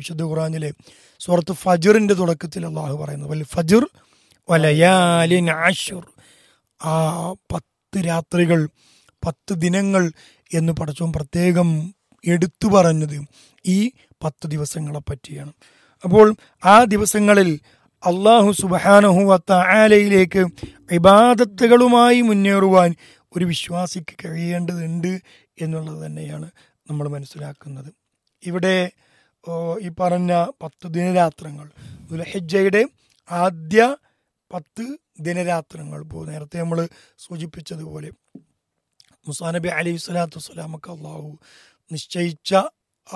വിശുദ്ധ ഖുറാനിലെ സുഹൃത്ത് ഫജറിന്റെ തുടക്കത്തിൽ അള്ളാഹു പറയുന്നത് വൽ ഫജർ വലയാലിൻ ആഷുർ ആ പത്ത് രാത്രികൾ പത്ത് ദിനങ്ങൾ എന്ന് പടച്ചോൻ പ്രത്യേകം എടുത്തു പറഞ്ഞത് ഈ പത്ത് ദിവസങ്ങളെ പറ്റിയാണ് അപ്പോൾ ആ ദിവസങ്ങളിൽ അള്ളാഹു സുബാനഹുവത്ത ആലയിലേക്ക് ഇബാദത്തുകളുമായി മുന്നേറുവാൻ ഒരു വിശ്വാസിക്ക് കഴിയേണ്ടതുണ്ട് എന്നുള്ളത് തന്നെയാണ് നമ്മൾ മനസ്സിലാക്കുന്നത് ഇവിടെ ഓ, ഈ പറഞ്ഞ പത്ത് ദിനരാത്രങ്ങൾ ദുൽഹിജ്ജയുടെ ആദ്യ പത്ത് ദിനരാത്രങ്ങൾ ഇപ്പോൾ നേരത്തെ നമ്മൾ സൂചിപ്പിച്ചതുപോലെ മുസാ നബി അലൈഹി സ്വലാത്തു വസ്സലാമക്ക് അള്ളാഹു നിശ്ചയിച്ച ആ,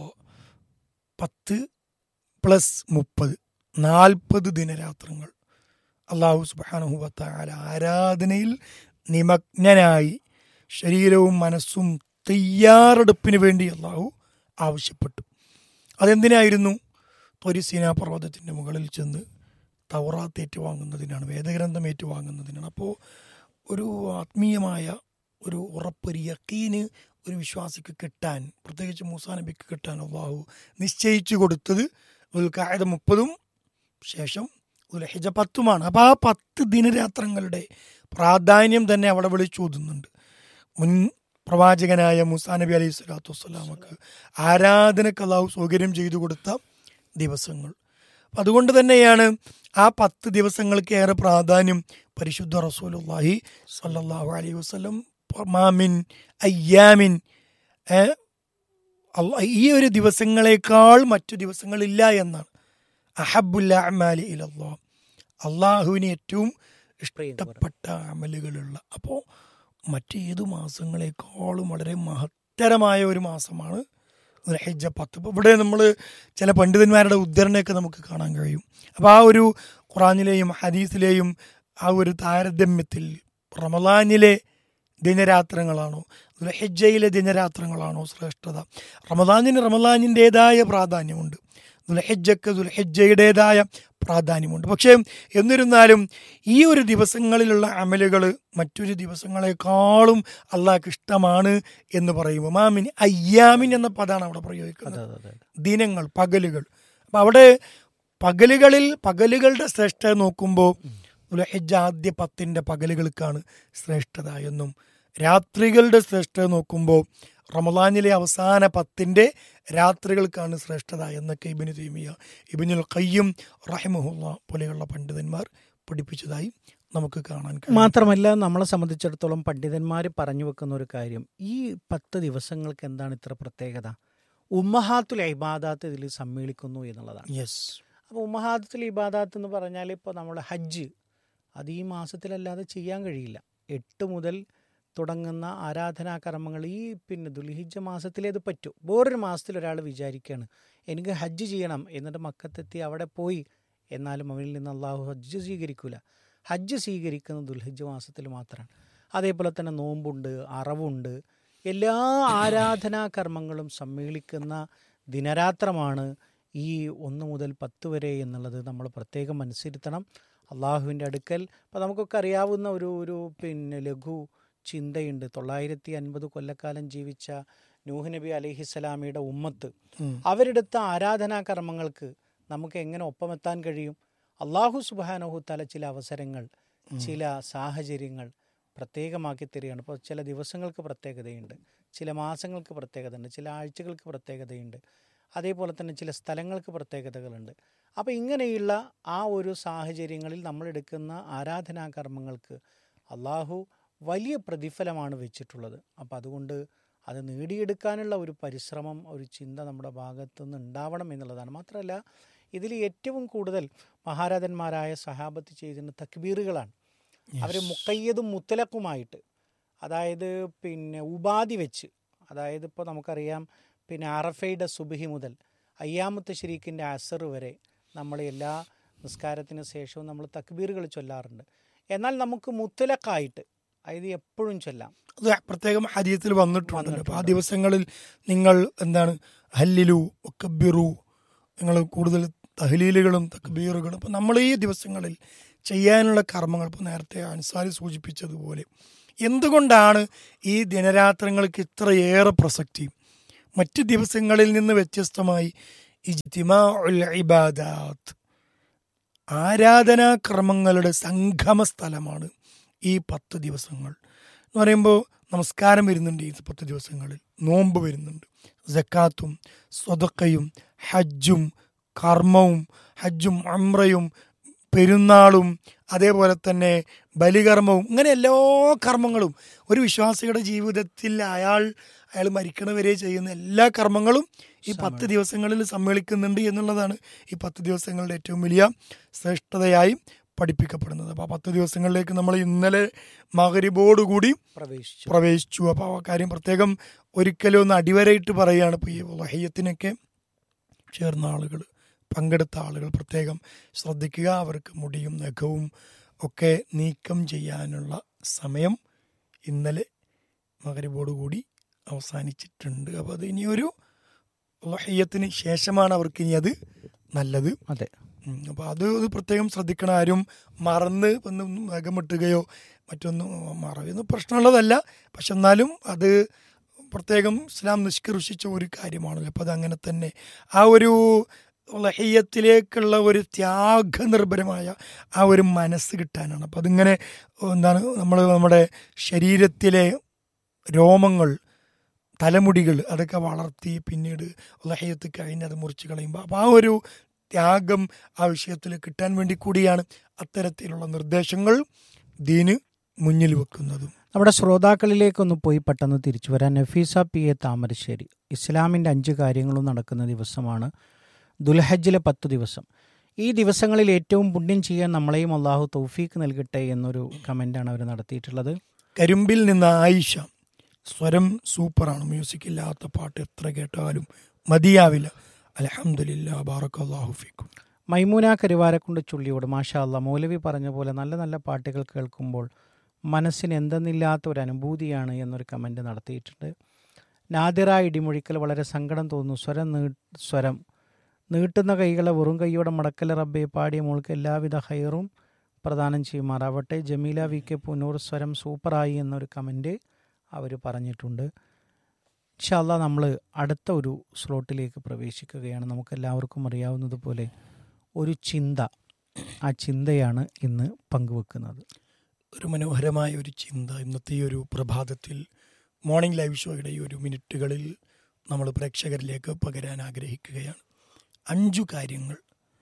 പത്ത് പ്ലസ് മുപ്പത് നാൽപ്പത് ദിനരാത്രങ്ങൾ അള്ളാഹു സുബാനുഹുവത്തായ ആരാധനയിൽ നിമഗ്നനായി ശരീരവും മനസ്സും തയ്യാറെടുപ്പിന് വേണ്ടി അള്ളാഹു ആവശ്യപ്പെട്ടു അതെന്തിനായിരുന്നു തൊരിസീന പർവ്വതത്തിൻ്റെ മുകളിൽ ചെന്ന് തൗറാത്ത് ഏറ്റുവാങ്ങുന്നതിനാണ് വേദഗ്രന്ഥം ഏറ്റുവാങ്ങുന്നതിനാണ് അപ്പോൾ ഒരു ആത്മീയമായ ഒരു ഉറപ്പൊരു യക്കീന് ഒരു വിശ്വാസിക്ക് കിട്ടാൻ പ്രത്യേകിച്ച് മൂസാ നബിക്ക് കിട്ടാൻ അള്ളാഹു നിശ്ചയിച്ചു കൊടുത്തത് ഉൽക്കായത് മുപ്പതും ശേഷം ഉലഹിജ പത്തുമാണ് അപ്പോൾ ആ പത്ത് ദിനരാത്രങ്ങളുടെ പ്രാധാന്യം തന്നെ അവിടെ വിളിച്ചോതുന്നുണ്ട് മുൻ പ്രവാചകനായ മുസാ നബി അലൈഹി സ്വലാത്തു വസ്സലാമക്ക് ആരാധനക്ക് അള്ളാഹു സൗകര്യം ചെയ്തു കൊടുത്ത ദിവസങ്ങൾ അപ്പം അതുകൊണ്ട് തന്നെയാണ് ആ പത്ത് ദിവസങ്ങൾക്ക് ഏറെ പ്രാധാന്യം പരിശുദ്ധ റസൂലുള്ളാഹി സ്വല്ലല്ലാഹു അലൈഹി വസല്ലം മാമിൻ അയ്യാമിൻ ഏ, അള്ള- ഈ ഒരു ദിവസങ്ങളെക്കാൾ മറ്റു ദിവസങ്ങളില്ല എന്നാണ് അഹബുല്ല അമാലി ഇലല്ലാ അള്ളാഹുവിന് ഏറ്റവും ഇഷ്ടപ്പെട്ട അമലുകളുള്ള അപ്പോൾ മറ്റേതു മാസങ്ങളെക്കാളും വളരെ മഹത്തരമായ ഒരു മാസമാണ് ഹജ്ജ പത്ത് ഇപ്പോൾ ഇവിടെ നമ്മൾ ചില പണ്ഡിതന്മാരുടെ ഉദ്ധരണയൊക്കെ നമുക്ക് കാണാൻ കഴിയും അപ്പോൾ ആ ഒരു ഖുറാനിലെയും ഹദീസിലെയും ആ ഒരു താരതമ്യത്തിൽ റമദാനിലെ ദിനരാത്രങ്ങളാണോ ദുലഹജ്ജയിലെ ദിനരാത്രങ്ങളാണോ ശ്രേഷ്ഠത റമദാനിന് റമദാനിൻ്റെതായ പ്രാധാന്യമുണ്ട് ദുലഹജ്ജക്ക് ദുലഹജ്ജയുടേതായ പ്രാധാന്യമുണ്ട് പക്ഷേ എന്നിരുന്നാലും ഈ ഒരു ദിവസങ്ങളിലുള്ള അമലുകൾ മറ്റൊരു ദിവസങ്ങളെക്കാളും അള്ളാഹ്ക്ക് ഇഷ്ടമാണ് എന്ന് പറയുമ്പോൾ മാമിൻ അയ്യാമിൻ എന്ന പദമാണ് അവിടെ പ്രയോഗിക്കുന്നത് അതെ അതെ അതെ ദിനങ്ങൾ പകലുകൾ അപ്പം അവിടെ പകലുകളിൽ പകലുകളുടെ ശ്രേഷ്ഠത നോക്കുമ്പോൾ ദുൽഹിജ്ജ ആദ്യ പത്തിൻ്റെ പകലുകൾക്കാണ് ശ്രേഷ്ഠത എന്നും രാത്രികളുടെ ശ്രേഷ്ഠത നോക്കുമ്പോൾ റമദാനിലെ അവസാന പത്തിൻ്റെ രാത്രികൾക്കാണ് ശ്രേഷ്ഠത എന്നൊക്കെ ഇബിന് തീമിയ ഇബിനുൽ ഖയ്യും റഹിമഹുല്ല പോലെയുള്ള പണ്ഡിതന്മാർ പഠിപ്പിച്ചതായി നമുക്ക് കാണാൻ കഴിയും മാത്രമല്ല നമ്മളെ സംബന്ധിച്ചിടത്തോളം പണ്ഡിതന്മാർ പറഞ്ഞു വെക്കുന്ന ഒരു കാര്യം ഈ പത്ത് ദിവസങ്ങൾക്ക് എന്താണ് ഇത്ര പ്രത്യേകത ഉമ്മഹാത്തുൽ ഇബാദാത്ത് ഇതിൽ സമ്മേളിക്കുന്നു എന്നുള്ളതാണ് യെസ് അപ്പോൾ ഉമ്മഹാത്തുൽ ഇബാദാത്ത് എന്ന് പറഞ്ഞാൽ ഇപ്പോൾ നമ്മുടെ ഹജ്ജ് അത് ഈ മാസത്തിലല്ലാതെ ചെയ്യാൻ കഴിയില്ല എട്ട് മുതൽ തുടങ്ങുന്ന ആരാധനാകർമ്മങ്ങൾ ഈ പിന്നെ ദുൽഹിജ്ജ മാസത്തിലേ ഇത് പറ്റൂ വേറൊരു മാസത്തിൽ ഒരാൾ വിചാരിക്കുകയാണ് എനിക്ക് ഹജ്ജ് ചെയ്യണം എന്നിട്ട് മക്കത്തെത്തി അവിടെ പോയി എന്നാലും അവനിൽ നിന്ന് അള്ളാഹു ഹജ്ജ് സ്വീകരിക്കൂല ഹജ്ജ് സ്വീകരിക്കുന്നത് ദുൽഹിജ്ജ മാസത്തിൽ മാത്രമാണ് അതേപോലെ തന്നെ നോമ്പുണ്ട് അറവുണ്ട് എല്ലാ ആരാധനാകർമ്മങ്ങളും സമ്മേളിക്കുന്ന ദിനരാത്രമാണ് ഈ ഒന്ന് മുതൽ പത്ത് വരെ എന്നുള്ളത് നമ്മൾ പ്രത്യേകം മനസ്സിരുത്തണം അള്ളാഹുവിൻ്റെ അടുക്കൽ അപ്പോൾ നമുക്കൊക്കെ അറിയാവുന്ന ഒരു ഒരു പിന്നെ ലഘു ചിന്തയുണ്ട് തൊള്ളായിരത്തി അൻപത് കൊല്ലക്കാലം ജീവിച്ച നൂഹ് നബി അലഹിസ്സലാമിയുടെ ഉമ്മത്ത് ഉം. അവരെടുത്ത ആരാധനാകർമ്മങ്ങൾക്ക് നമുക്ക് എങ്ങനെ ഒപ്പമെത്താൻ കഴിയും അള്ളാഹു സുബാനഹു തല ചില അവസരങ്ങൾ ചില സാഹചര്യങ്ങൾ പ്രത്യേകമാക്കി തരികയാണ് ഇപ്പോൾ ചില ദിവസങ്ങൾക്ക് പ്രത്യേകതയുണ്ട് ചില മാസങ്ങൾക്ക് പ്രത്യേകതയുണ്ട് ചില ആഴ്ചകൾക്ക് പ്രത്യേകതയുണ്ട് അതേപോലെ തന്നെ ചില സ്ഥലങ്ങൾക്ക് പ്രത്യേകതകളുണ്ട് അപ്പോൾ ഇങ്ങനെയുള്ള ആ ഒരു സാഹചര്യങ്ങളിൽ നമ്മൾ എടുക്കുന്ന ആരാധനാകർമ്മങ്ങൾക്ക് അള്ളാഹു വലിയ പ്രതിഫലമാണ് വെച്ചിട്ടുള്ളത് അപ്പോൾ അതുകൊണ്ട് അത് നേടിയെടുക്കാനുള്ള ഒരു പരിശ്രമം ഒരു ചിന്ത നമ്മുടെ ഭാഗത്തുനിന്ന് ഉണ്ടാവണം എന്നുള്ളതാണ് മാത്രമല്ല ഇതിൽ ഏറ്റവും കൂടുതൽ മഹാരാജന്മാരായ സഹാബത്ത് ചെയ്തിരുന്ന തക്ബീറുകളാണ് അവർ മുക്കയ്യതും മുത്തലക്കുമായിട്ട് അതായത് പിന്നെ ഉപാധി വെച്ച് അതായത് ഇപ്പോൾ നമുക്കറിയാം പിന്നെ അറഫയുടെ സുബഹി മുതൽ അയ്യാമത്ത് ഷരീഖിൻ്റെ അസർ വരെ നമ്മൾ എല്ലാ നിസ്കാരത്തിന് ശേഷവും നമ്മൾ തക്ബീറുകൾ ചൊല്ലാറുണ്ട് എന്നാൽ നമുക്ക് മുത്തലക്കായിട്ട് അതായത് എപ്പോഴും ചൊല്ലാം അത് പ്രത്യേകം ഹരീത്തിൽ വന്നിട്ടുണ്ടല്ലോ അപ്പോൾ ആ ദിവസങ്ങളിൽ നിങ്ങൾ എന്താണ് ഹല്ലിലു ഒക്കബിറു നിങ്ങൾ കൂടുതൽ തഹലീലുകളും തക്ബീറുകളും അപ്പം നമ്മൾ ഈ ദിവസങ്ങളിൽ ചെയ്യാനുള്ള കർമ്മങ്ങൾ ഇപ്പോൾ നേരത്തെ അൻസാരി സൂചിപ്പിച്ചതുപോലെ എന്തുകൊണ്ടാണ് ഈ ദിനരാത്രങ്ങൾക്ക് ഇത്രയേറെ പ്രസക്തി മറ്റ് ദിവസങ്ങളിൽ നിന്ന് വ്യത്യസ്തമായി ഇജ്തിമാഉൽ ഇബാദാത്ത് ആരാധനാക്രമങ്ങളുടെ സംഗമ സ്ഥലമാണ് ഈ പത്ത് ദിവസങ്ങൾ എന്ന് പറയുമ്പോൾ നമസ്കാരം വരുന്നുണ്ട് ഈ പത്ത് ദിവസങ്ങളിൽ നോമ്പ് വരുന്നുണ്ട് ജക്കാത്തും സ്വതക്കയും ഹജ്ജും കർമ്മവും ഹജ്ജും അമ്രയും പെരുന്നാളും അതേപോലെ തന്നെ ബലികർമ്മവും ഇങ്ങനെ എല്ലാ കർമ്മങ്ങളും ഒരു വിശ്വാസിയുടെ ജീവിതത്തിൽ അയാൾ അയാൾ മരിക്കണവരെ ചെയ്യുന്ന എല്ലാ കർമ്മങ്ങളും ഈ പത്ത് ദിവസങ്ങളിൽ സമ്മേളിക്കുന്നുണ്ട് എന്നുള്ളതാണ് ഈ പത്ത് ദിവസങ്ങളുടെ ഏറ്റവും വലിയ ശ്രേഷ്ഠതയായി പഠിപ്പിക്കപ്പെടുന്നത് അപ്പോൾ ആ പത്ത് ദിവസങ്ങളിലേക്ക് നമ്മൾ ഇന്നലെ മകരിബോടുകൂടി പ്രവേശിച്ചു പ്രവേശിച്ചു അപ്പോൾ ആ കാര്യം പ്രത്യേകം ഒരിക്കലും ഒന്ന് അടിവരയിട്ട് പറയുകയാണ് ഇപ്പോൾ ഈ വഹയ്യത്തിനൊക്കെ ചേർന്ന ആളുകൾ പങ്കെടുത്ത ആളുകൾ പ്രത്യേകം ശ്രദ്ധിക്കുക അവർക്ക് മുടിയും നഖവും ഒക്കെ നീക്കം ചെയ്യാനുള്ള സമയം ഇന്നലെ മകരിബോടുകൂടി അവസാനിച്ചിട്ടുണ്ട് അപ്പോൾ അത് ഇനിയൊരു വഹയ്യത്തിന് ശേഷമാണ് അവർക്ക് ഇനി അത് നല്ലത് അതെ ഉം. അപ്പൊ അത് ഇത് പ്രത്യേകം ശ്രദ്ധിക്കണം ആരും മറന്ന് ഒന്ന് നഖമിട്ടുകയോ മറ്റൊന്നും മറവൊന്നും പ്രശ്നമുള്ളതല്ല പക്ഷെ എന്നാലും അത് പ്രത്യേകം ഇസ്ലാം നിഷ്കർഷിച്ച ഒരു കാര്യമാണല്ലോ അപ്പം അതങ്ങനെ തന്നെ ആ ഒരു ലഹയ്യത്തിലേക്കുള്ള ഒരു ത്യാഗനിർഭരമായ ആ ഒരു മനസ്സ് കിട്ടാനാണ് അപ്പം അതിങ്ങനെ എന്താണ് നമ്മൾ നമ്മുടെ ശരീരത്തിലെ രോമങ്ങൾ തലമുടികൾ അതൊക്കെ വളർത്തി പിന്നീട് ലഹയത്ത് കഴിഞ്ഞ് അത് മുറിച്ച് കളയുമ്പോൾ അപ്പോൾ ആ ഒരു ത്യാഗം ആ വിഷയത്തിൽ കിട്ടാൻ വേണ്ടി കൂടിയാണ് അത്തരത്തിലുള്ള നിർദ്ദേശങ്ങൾ ദീന് മുന്നിൽ വെക്കുന്നതും നമ്മുടെ ശ്രോതാക്കളിലേക്കൊന്ന് പോയി പെട്ടെന്ന് തിരിച്ചു വരാൻ നഫീസ പി എ താമരശ്ശേരി ഇസ്ലാമിൻ്റെ അഞ്ച് കാര്യങ്ങളും നടക്കുന്ന ദിവസമാണ് ദുൽഹജ്ജിലെ പത്ത് ദിവസം ഈ ദിവസങ്ങളിൽ ഏറ്റവും പുണ്യം ചെയ്യാൻ നമ്മളെയും അള്ളാഹു തൗഫീക്ക് നൽകട്ടെ എന്നൊരു കമൻ്റാണ് അവർ നടത്തിയിട്ടുള്ളത് കരിമ്പിൽ നിന്ന് ആയിഷ സ്വരം സൂപ്പറാണ് മ്യൂസിക് ഇല്ലാത്ത പാട്ട് എത്ര കേട്ടാലും മതിയാവില്ല അലഹമില്ല ബാറക്കല്ലാഹു ഫീക്കും മൈമൂന കരുവാരക്കുണ്ട് ചുള്ളിയോട് മാഷാ അല്ല മൗലവി പറഞ്ഞ പോലെ നല്ല നല്ല പാട്ടുകൾ കേൾക്കുമ്പോൾ മനസ്സിന് എന്തെന്നില്ലാത്ത ഒരു അനുഭൂതിയാണ് എന്നൊരു കമൻ്റ് നടത്തിയിട്ടുണ്ട് നാദിറ ഇടിമൊഴിക്കൽ വളരെ സങ്കടം തോന്നുന്നു സ്വരം നീ സ്വരം നീട്ടുന്ന കൈകളെ വെറും കൈയോടെ മടക്കൽ റബ്ബെ പാടിയ മോൾക്ക് എല്ലാവിധ ഹൈറും പ്രദാനം ചെയ്യുമാറാവട്ടെ ജമീല വി കെ പുനൂർ സ്വരം സൂപ്പറായി എന്നൊരു കമൻറ്റ് അവർ പറഞ്ഞിട്ടുണ്ട് ഇൻഷാല്ല നമ്മൾ അടുത്ത ഒരു സ്ലോട്ടിലേക്ക് പ്രവേശിക്കുകയാണ് നമുക്കെല്ലാവർക്കും അറിയാവുന്നതുപോലെ ഒരു ചിന്ത ആ ചിന്തയാണ് ഇന്ന് പങ്കുവെക്കുന്നത് ഒരു മനോഹരമായ ഒരു ചിന്ത ഇന്നത്തെ ഈ ഒരു പ്രഭാതത്തിൽ മോർണിംഗ് ലൈവ് ഷോയുടെ ഈ ഒരു മിനിറ്റുകളിൽ നമ്മൾ പ്രേക്ഷകരിലേക്ക് പകരാൻ ആഗ്രഹിക്കുകയാണ് അഞ്ചു കാര്യങ്ങൾ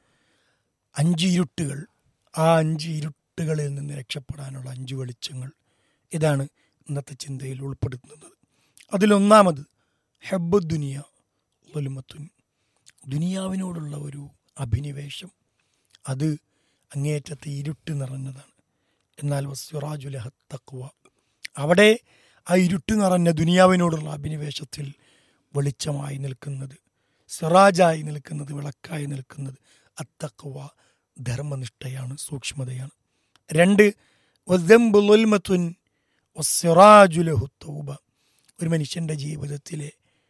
അഞ്ച് ഇരുട്ടുകൾ ആ അഞ്ച് ഇരുട്ടുകളിൽ നിന്ന് രക്ഷപ്പെടാനുള്ള അഞ്ച് വെളിച്ചങ്ങൾ ഇതാണ് ഇന്നത്തെ ചിന്തയിൽ ഉൾപ്പെടുത്തുന്നത് അതിലൊന്നാമത് ഹെബ് ദുനിയ ഒലുമത്തുൻ ദുനിയാവിനോടുള്ള ഒരു അഭിനിവേശം അത് അങ്ങേയറ്റത്തെ ഇരുട്ട് നിറഞ്ഞതാണ് എന്നാൽ വസ്യുറാജുലഹ തക്വ അവിടെ ആ ഇരുട്ട് നിറഞ്ഞ ദുനിയാവിനോടുള്ള അഭിനിവേശത്തിൽ വെളിച്ചമായി നിൽക്കുന്നത് സിറാജായി നിൽക്കുന്നത് വിളക്കായി നിൽക്കുന്നത് അത്തക്വ ധർമ്മനിഷ്ഠയാണ് സൂക്ഷ്മതയാണ് രണ്ട് വസ്ദംബുൽമത്തുൻ വസ്സിറാജുലഹു തൗബ ഒരു മനുഷ്യൻ്റെ ജീവിതത്തിലെ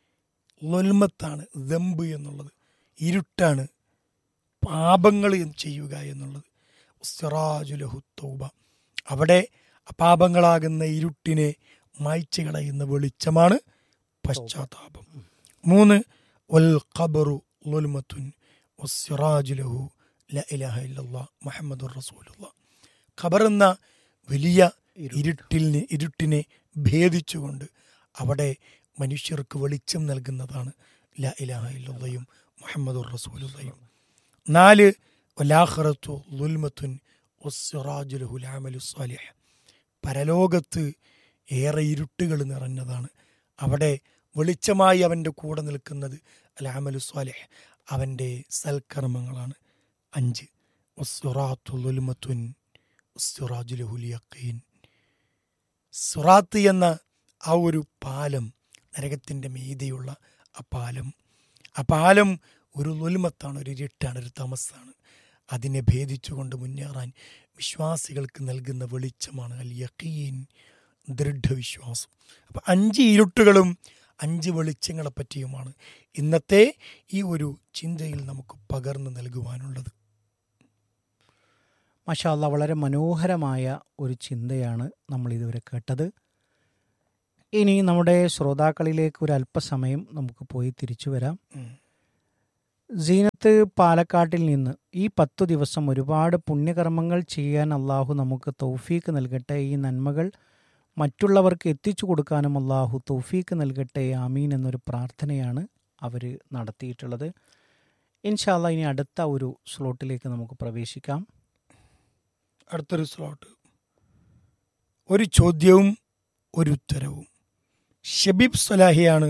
ലൊൽമത്താണ് ദമ്പ് എന്നുള്ളത് ഇരുട്ടാണ് പാപങ്ങൾ ചെയ്യുക എന്നുള്ളത് സിറാജുലഹു തൗബ അവിടെ അപാപങ്ങളാകുന്ന ഇരുട്ടിനെ മായ്ച്ചു കളയുന്ന വെളിച്ചമാണ് പശ്ചാത്താപം മൂന്ന് വൽ ഖബറു ലുൽമത്തുൻ വസ്സിറാജുലഹു ല ഇലാഹ ഇല്ലല്ലാ മുഹമ്മദുർ റസൂലുള്ള ഖബർ എന്ന വലിയ ഇരുട്ടിൽ നി- ഇരുട്ടിനെ ഭേദിച്ചുകൊണ്ട് അവിടെ മനുഷ്യർക്ക് വെളിച്ചം നൽകുന്നതാണ് ല ഇലാഹ ഇല്ലല്ലയും മുഹമ്മദുർ റസൂലുള്ളയും നാല് വലാഖറത്തു ലുൽമത്തുൻ വസ്സിറാജുലഹുൽ അമലു സാലിഹ് പരലോകത്ത് ഏറെ ഇരുട്ടുകൾ നിറഞ്ഞതാണ് അവിടെ വെളിച്ചമായി അവൻ്റെ കൂടെ നിൽക്കുന്നത് അൽ അമലു സാലിഹ് അവൻ്റെ സൽക്കർമ്മങ്ങളാണ് അഞ്ച് വസ്സിറാത്തു ലുൽമത്തുൻ വസ്സിറാജുലഹുൽ യഖീൻ സിറാത്ത് എന്ന ആ ഒരു പാലം നരകത്തിൻ്റെ മീതിയുള്ള ആ പാലം ആ പാലം ഒരു ലുൽമത്താണ് ഒരു ഇരുട്ടാണ് ഒരു തമസാണ് അതിനെ ഭേദിച്ചുകൊണ്ട് മുന്നേറാൻ വിശ്വാസികൾക്ക് നൽകുന്ന വെളിച്ചമാണ് അൽ യഖീൻ ദൃഢവിശ്വാസം അപ്പം അഞ്ച് ഇരുട്ടുകളും അഞ്ച് വെളിച്ചങ്ങളെ പറ്റിയുമാണ് ഇന്നത്തെ ഈ ഒരു ചിന്തയിൽ നമുക്ക് പകർന്നു നൽകുവാനുള്ളത് മഷാല്ല വളരെ മനോഹരമായ ഒരു ചിന്തയാണ് നമ്മൾ ഇതുവരെ കേട്ടത് ഇനി നമ്മുടെ ശ്രോതാക്കളിലേക്ക് ഒരു അല്പസമയം നമുക്ക് പോയി തിരിച്ചു വരാം ഉം. സീനത്ത് പാലക്കാട്ടിൽ നിന്ന് ഈ പത്തു ദിവസം ഒരുപാട് പുണ്യകർമ്മങ്ങൾ ചെയ്യാൻ അള്ളാഹു നമുക്ക് തൗഫീക്ക് നൽകട്ടെ ഈ നന്മകൾ മറ്റുള്ളവർക്ക് എത്തിച്ചു കൊടുക്കാനും അള്ളാഹു തൗഫീക്ക് നൽകട്ടെ ആമീൻ എന്നൊരു പ്രാർത്ഥനയാണ് അവർ നടത്തിയിട്ടുള്ളത് ഇൻഷാല്ല ഇനി അടുത്ത ഒരു സ്ലോട്ടിലേക്ക് നമുക്ക് പ്രവേശിക്കാം അടുത്തൊരു സ്ലോട്ട് ഒരു ചോദ്യവും ഒരു ഉത്തരവും ഷബീബ് സലാഹിയാണ്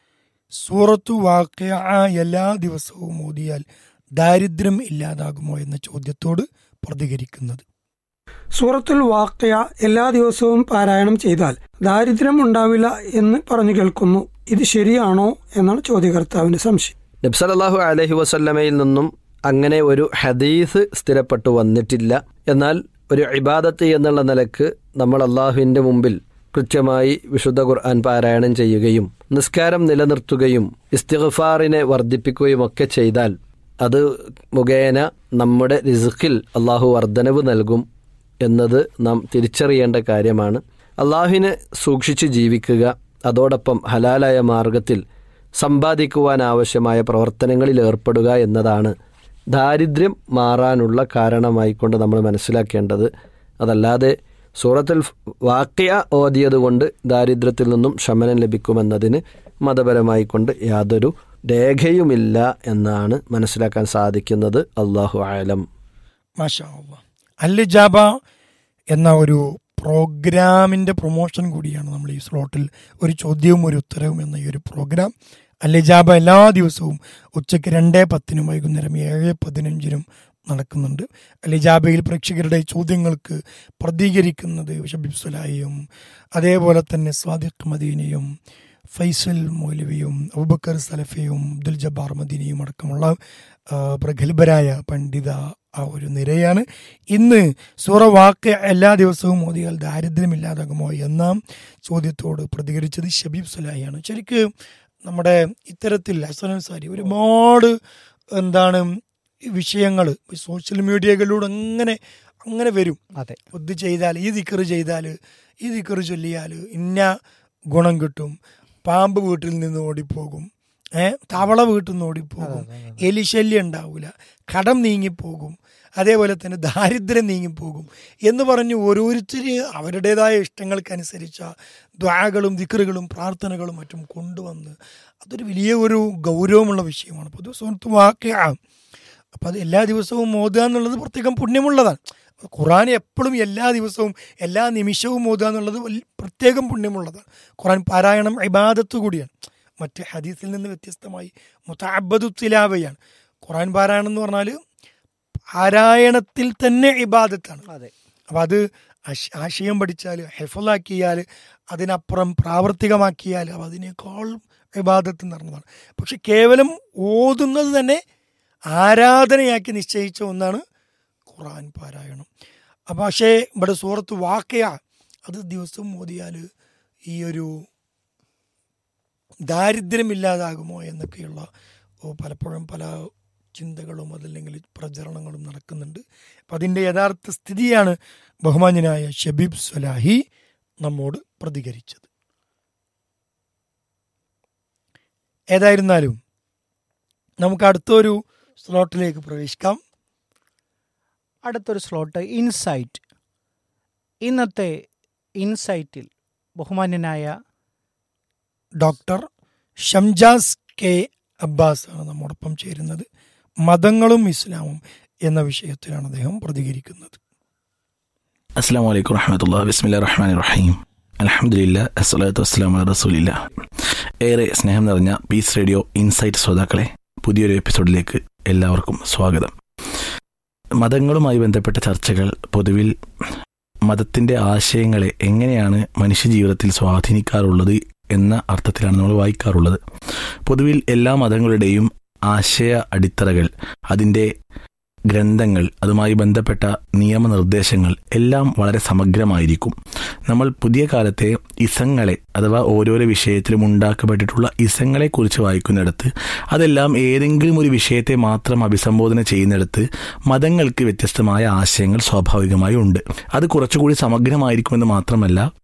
സൂറത്തു വാക്യ എല്ലാ ദിവസവും ഓതിയാൽ ദാരിദ്ര്യം ഇല്ലാതാകുമോ എന്ന ചോദ്യത്തോട് പ്രതികരിക്കുന്നത് സൂറത്തുൽ വാക്കയ എല്ലാ ദിവസവും പാരായണം ചെയ്താൽ ദാരിദ്ര്യം ഉണ്ടാവില്ല എന്ന് പറഞ്ഞു കേൾക്കുന്നു ഇത് ശരിയാണോ എന്നാണ് ചോദ്യകർത്താവിന്റെ സംശയം നബ്സലല്ലാഹു അലഹി വസല്ലമയിൽ നിന്നും അങ്ങനെ ഒരു ഹദീസ് സ്ഥിരപ്പെട്ടു വന്നിട്ടില്ല എന്നാൽ ഒരു ഇബാദത്ത് എന്നുള്ള നിലക്ക് നമ്മൾ അള്ളാഹുവിൻ്റെ മുമ്പിൽ കൃത്യമായി വിശുദ്ധ ഖുർആൻ പാരായണം ചെയ്യുകയും നിസ്കാരം നിലനിർത്തുകയും ഇസ്തിഗ്ഫാറിനെ വർദ്ധിപ്പിക്കുകയും ഒക്കെ ചെയ്താൽ അത് മുഖേന നമ്മുടെ റിസുഖിൽ അള്ളാഹു വർധനവ് നൽകും എന്നത് നാം തിരിച്ചറിയേണ്ട കാര്യമാണ് അള്ളാഹുവിനെ സൂക്ഷിച്ച് ജീവിക്കുക അതോടൊപ്പം ഹലാലായ മാർഗത്തിൽ സമ്പാദിക്കുവാൻ ആവശ്യമായ പ്രവർത്തനങ്ങളിൽ ഏർപ്പെടുക എന്നതാണ് ദാരിദ്ര്യം മാറാനുള്ള കാരണമായിക്കൊണ്ട് നമ്മൾ മനസ്സിലാക്കേണ്ടത് അതല്ലാതെ സൂറത്തുൽ വാക്യ ഓതിയത് കൊണ്ട് ദാരിദ്ര്യത്തിൽ നിന്നും ശമനം ലഭിക്കുമെന്നതിന് മതപരമായി കൊണ്ട് യാതൊരു രേഖയുമില്ല എന്നാണ് മനസ്സിലാക്കാൻ സാധിക്കുന്നത് അള്ളാഹു ആലം മാഷാ അല്ലാ. അല്ലിജാബ എന്ന ഒരു പ്രോഗ്രാമിന്റെ പ്രൊമോഷൻ കൂടിയാണ് നമ്മൾ ഈ സ്ലോട്ടിൽ ഒരു ചോദ്യവും ഒരു ഉത്തരവും എന്ന ഈ ഒരു പ്രോഗ്രാം അല്ലിജാബ എല്ലാ ദിവസവും ഉച്ചയ്ക്ക് രണ്ടേ പത്തിനും വൈകുന്നേരം ഏഴ് പതിനഞ്ചിനും നടക്കുന്നുണ്ട് അലിജാബയിൽ പ്രേക്ഷകരുടെ ചോദ്യങ്ങൾക്ക് പ്രതികരിക്കുന്നത് ഷബീബ് സുലായിയും അതേപോലെ തന്നെ സ്വാദിഖ് മദീനയും ഫൈസൽ മൗലവിയും അബുബക്കർ സലഫിയും അബ്ദുൽ ജബ്ബാർ മദീനയും അടക്കമുള്ള ആ, പ്രഗത്ഭരായ പണ്ഡിത ആ ഒരു നിരയാണ് ഇന്ന് സൂറ വാക്ക് എല്ലാ ദിവസവും മോദിയാൽ ദാരിദ്ര്യമില്ലാതാകുമോ എന്ന ചോദ്യത്തോട് പ്രതികരിച്ചത് ഷബീബ് സുലാഹിയാണ് ശരിക്ക് നമ്മുടെ ഇത്തരത്തിൽ ഹസൻ അൻസാരി ഒരുപാട് എന്താണ് വിഷയങ്ങൾ സോഷ്യൽ മീഡിയകളിലൂടെ അങ്ങനെ അങ്ങനെ വരും അതെ ഇത് ചെയ്താൽ ഈ ദിക്കറ് ചെയ്താൽ ഈ ദിക്കറ് ചൊല്ലിയാൽ ഇന്ന ഗുണം കിട്ടും പാമ്പ് വീട്ടിൽ നിന്ന് ഓടിപ്പോകും ഏ തവള വീട്ടിൽ നിന്ന് ഓടിപ്പോകും എലിശല്യം ഉണ്ടാവില്ല കടം നീങ്ങിപ്പോകും അതേപോലെ തന്നെ ദാരിദ്ര്യം നീങ്ങിപ്പോകും എന്ന് പറഞ്ഞ് ഓരോരുത്തർ അവരുടേതായ ഇഷ്ടങ്ങൾക്കനുസരിച്ച ദ്വാകളും ദിക്കറുകളും പ്രാർത്ഥനകളും മറ്റും കൊണ്ടുവന്ന് അതൊരു വലിയ ഒരു ഗൗരവമുള്ള വിഷയമാണ് പൊതു സുഹൃത്ത് വാക്കയാണ് അപ്പം അത് എല്ലാ ദിവസവും ഓതുക എന്നുള്ളത് പ്രത്യേകം പുണ്യമുള്ളതാണ് ഖുറാൻ എപ്പോഴും എല്ലാ ദിവസവും എല്ലാ നിമിഷവും ഓതുക എന്നുള്ളത് വലിയ- പ്രത്യേകം പുണ്യമുള്ളതാണ് ഖുറാൻ പാരായണം ഇബാദത്ത് കൂടിയാണ് മറ്റ് ഹദീസിൽ നിന്ന് വ്യത്യസ്തമായി മുത്താബദു തിലാവയാണ് ഖുറാൻ പാരായണം എന്ന് പറഞ്ഞാൽ പാരായണത്തിൽ തന്നെ ഇബാദത്താണ് അതെ അപ്പം അത് ആശ- ആശയം പഠിച്ചാൽ ഹെഫലാക്കിയാൽ അതിനപ്പുറം പ്രാവർത്തികമാക്കിയാൽ അപ്പം അതിനേക്കാൾ ഇബാദത്ത് നടന്നതാണ് പക്ഷെ കേവലം ഓതുന്നത് തന്നെ ആരാധനയാക്കി നിശ്ചയിച്ച ഒന്നാണ് ഖുറാൻ പാരായണം അപ്പം പക്ഷേ ഇവിടെ സൂറത്ത് വാക്കയ അത് ദിവസവും ഓതിയാൽ ഈ ഒരു ദാരിദ്ര്യമില്ലാതാകുമോ എന്നൊക്കെയുള്ള ഓ, പലപ്പോഴും പല ചിന്തകളും അതല്ലെങ്കിൽ പ്രചരണങ്ങളും നടക്കുന്നുണ്ട് അപ്പം അതിൻ്റെ യഥാർത്ഥ സ്ഥിതിയാണ് ബഹുമാന്യനായ ഷബീബ് സ്വലാഹി നമ്മോട് പ്രതികരിച്ചത് ഏതായിരുന്നാലും നമുക്ക് അടുത്തൊരു സ്ലോട്ടിലേക്ക് പ്രവേശിക്കാം അടുത്തൊരു സ്ലോട്ട് ഇൻസൈറ്റ് ഇന്നത്തെ ഇൻസൈറ്റിൽ ബഹുമാന്യനായ ഡോക്ടർ ഷംജാസ് കെ അബ്ബാസ് ആണ് നമ്മോടൊപ്പം ചേരുന്നത് മതങ്ങളും ഇസ്ലാമും എന്ന വിഷയത്തിലാണ് അദ്ദേഹം പ്രതികരിക്കുന്നത് അസ്സാം വലൈക്കും വറഹമത്തുള്ള ബിസ്മില്ല റഹ്മാൻ റഹീം അലഹമുല്ല അസ്സലാത്തു വസ്സലാം അലാ റസൂലില്ല ഏറെ സ്നേഹം നിറഞ്ഞ പീസ് റേഡിയോ ഇൻസൈറ്റ് ശ്രോതാക്കളെ പുതിയൊരു എപ്പിസോഡിലേക്ക് എല്ലാവർക്കും സ്വാഗതം മതങ്ങളുമായി ബന്ധപ്പെട്ട ചർച്ചകൾ പൊതുവിൽ മതത്തിൻ്റെ ആശയങ്ങളെ എങ്ങനെയാണ് മനുഷ്യജീവിതത്തിൽ സ്വാധീനിക്കാറുള്ളത് എന്ന അർത്ഥത്തിലാണ് നമ്മൾ വായിക്കാറുള്ളത് പൊതുവിൽ എല്ലാ മതങ്ങളുടെയും ആശയ അടിത്തറകൾ അതിൻ്റെ ഗ്രന്ഥങ്ങൾ അതുമായി ബന്ധപ്പെട്ട നിയമനിർദ്ദേശങ്ങൾ എല്ലാം വളരെ സമഗ്രമായിരിക്കും നമ്മൾ പുതിയ കാലത്തെ ഇസങ്ങളെ അഥവാ ഓരോരോ വിഷയത്തിലും ഉണ്ടാക്കപ്പെട്ടിട്ടുള്ള ഇസങ്ങളെക്കുറിച്ച് വായിക്കുന്നിടത്ത് അതെല്ലാം ഏതെങ്കിലും ഒരു വിഷയത്തെ മാത്രം അഭിസംബോധന ചെയ്യുന്നിടത്ത് മതങ്ങൾക്ക് വ്യത്യസ്തമായ ആശയങ്ങൾ സ്വാഭാവികമായി ഉണ്ട് അത് കുറച്ചുകൂടി സമഗ്രമായിരിക്കുമെന്ന് മാത്രമല്ല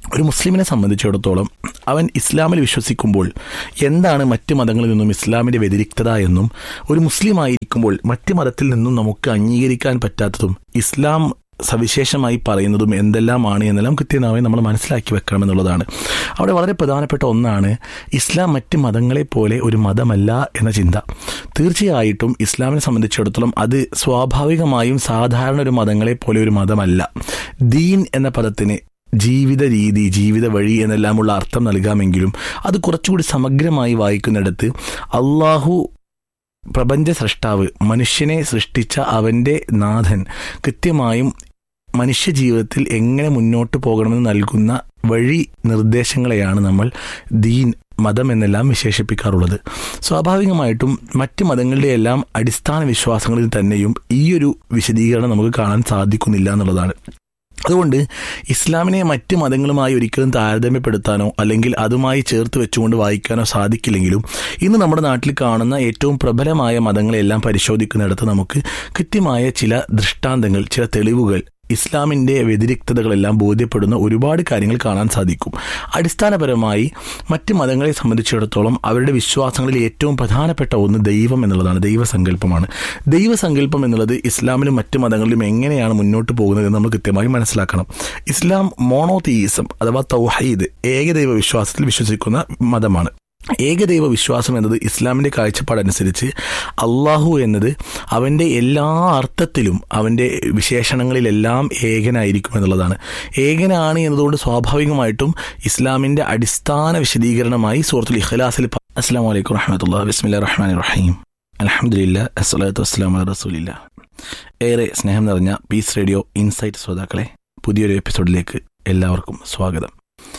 ഒരു മുസ്ലിമിനെ സംബന്ധിച്ചിടത്തോളം അവൻ ഇസ്ലാമിൽ വിശ്വസിക്കുമ്പോൾ എന്താണ് മറ്റ് മതങ്ങളിൽ നിന്നും ഇസ്ലാമിൻ്റെ വ്യതിരിക്തത എന്നും ഒരു മുസ്ലിം ആയിരിക്കുമ്പോൾ മറ്റ് മതത്തിൽ നിന്നും നമുക്ക് അംഗീകരിക്കാൻ പറ്റാത്തതും ഇസ്ലാം സവിശേഷമായി പറയുന്നതും എന്തെല്ലാമാണ് എന്നെല്ലാം കൃത്യമായി നമ്മൾ മനസ്സിലാക്കി വെക്കണം എന്നുള്ളതാണ് അവിടെ വളരെ പ്രധാനപ്പെട്ട ഒന്നാണ് ഇസ്ലാം മറ്റ് മതങ്ങളെ പോലെ ഒരു മതമല്ല എന്ന ചിന്ത തീർച്ചയായിട്ടും ഇസ്ലാമിനെ സംബന്ധിച്ചിടത്തോളം അത് സ്വാഭാവികമായും സാധാരണ ഒരു മതങ്ങളെ പോലെ ഒരു മതമല്ല ദീൻ എന്ന പദത്തിന് ജീവിത രീതി ജീവിത വഴി എന്നെല്ലാമുള്ള അർത്ഥം നൽകാമെങ്കിലും അത് കുറച്ചുകൂടി സമഗ്രമായി വായിക്കുന്നിടത്ത് അള്ളാഹു പ്രപഞ്ച സൃഷ്ടാവ് മനുഷ്യനെ സൃഷ്ടിച്ച അവൻ്റെ നാഥൻ കൃത്യമായും മനുഷ്യ ജീവിതത്തിൽ എങ്ങനെ മുന്നോട്ട് പോകണമെന്ന് നൽകുന്ന വഴി നിർദ്ദേശങ്ങളെയാണ് നമ്മൾ ദീൻ മതം എന്നെല്ലാം വിശേഷിപ്പിക്കാറുള്ളത് സ്വാഭാവികമായിട്ടും മറ്റ് മതങ്ങളുടെ എല്ലാം അടിസ്ഥാന വിശ്വാസങ്ങളിൽ തന്നെയും ഈ ഒരു വിശദീകരണം നമുക്ക് കാണാൻ സാധിക്കുന്നില്ല എന്നുള്ളതാണ് അതുകൊണ്ട് ഇസ്ലാമിനെ മറ്റ് മതങ്ങളുമായി ഒരിക്കലും താരതമ്യപ്പെടുത്താനോ അല്ലെങ്കിൽ അതുമായി ചേർത്ത് വെച്ചുകൊണ്ട് വായിക്കാനോ സാധിക്കില്ലെങ്കിലും ഇന്ന് നമ്മുടെ നാട്ടിൽ കാണുന്ന ഏറ്റവും പ്രബലമായ മതങ്ങളെല്ലാം പരിശോധിക്കുന്നിടത്ത് നമുക്ക് കൃത്യമായ ചില ദൃഷ്ടാന്തങ്ങൾ ചില തെളിവുകൾ ഇസ്ലാമിൻ്റെ വ്യതിരിക്തതകളെല്ലാം ബോധ്യപ്പെടുന്ന ഒരുപാട് കാര്യങ്ങൾ കാണാൻ സാധിക്കും അടിസ്ഥാനപരമായി മറ്റ് മതങ്ങളെ സംബന്ധിച്ചിടത്തോളം അവരുടെ വിശ്വാസങ്ങളിൽ ഏറ്റവും പ്രധാനപ്പെട്ട ഒന്ന് ദൈവം എന്നുള്ളതാണ് ദൈവസങ്കല്പമാണ് ദൈവസങ്കല്പം എന്നുള്ളത് ഇസ്ലാമിലും മറ്റ് മതങ്ങളിലും എങ്ങനെയാണ് മുന്നോട്ട് പോകുന്നത് എന്ന് നമ്മൾ കൃത്യമായി മനസ്സിലാക്കണം ഇസ്ലാം മോണോതീയിസം അഥവാ തൗഹീദ് ഏകദൈവ വിശ്വാസത്തിൽ വിശ്വസിക്കുന്ന മതമാണ് ഏകദൈവ വിശ്വാസം എന്നത് ഇസ്ലാമിൻ്റെ കാഴ്ചപ്പാടനുസരിച്ച് അള്ളാഹു എന്നത് അവൻ്റെ എല്ലാ അർത്ഥത്തിലും അവൻ്റെ വിശേഷണങ്ങളിലെല്ലാം ഏകനായിരിക്കും എന്നുള്ളതാണ് ഏകനാണ് എന്നതുകൊണ്ട് സ്വാഭാവികമായിട്ടും ഇസ്ലാമിൻ്റെ അടിസ്ഥാന വിശദീകരണമായി സൂറത്തുൽ ഇഖ്ലാസിൽ അസ്സാം വലൈക്കും വറഹമത്തുള്ള ബിസ്മില്ല റഹ്മാൻ റഹീം അലഹമുല്ല അസ്സലാത്തു വസ്സലാം റസൂലില്ല ഏറെ സ്നേഹം നിറഞ്ഞ പീസ് റേഡിയോ ഇൻസൈറ്റ് ശ്രോതാക്കളെ പുതിയൊരു എപ്പിസോഡിലേക്ക് എല്ലാവർക്കും സ്വാഗതം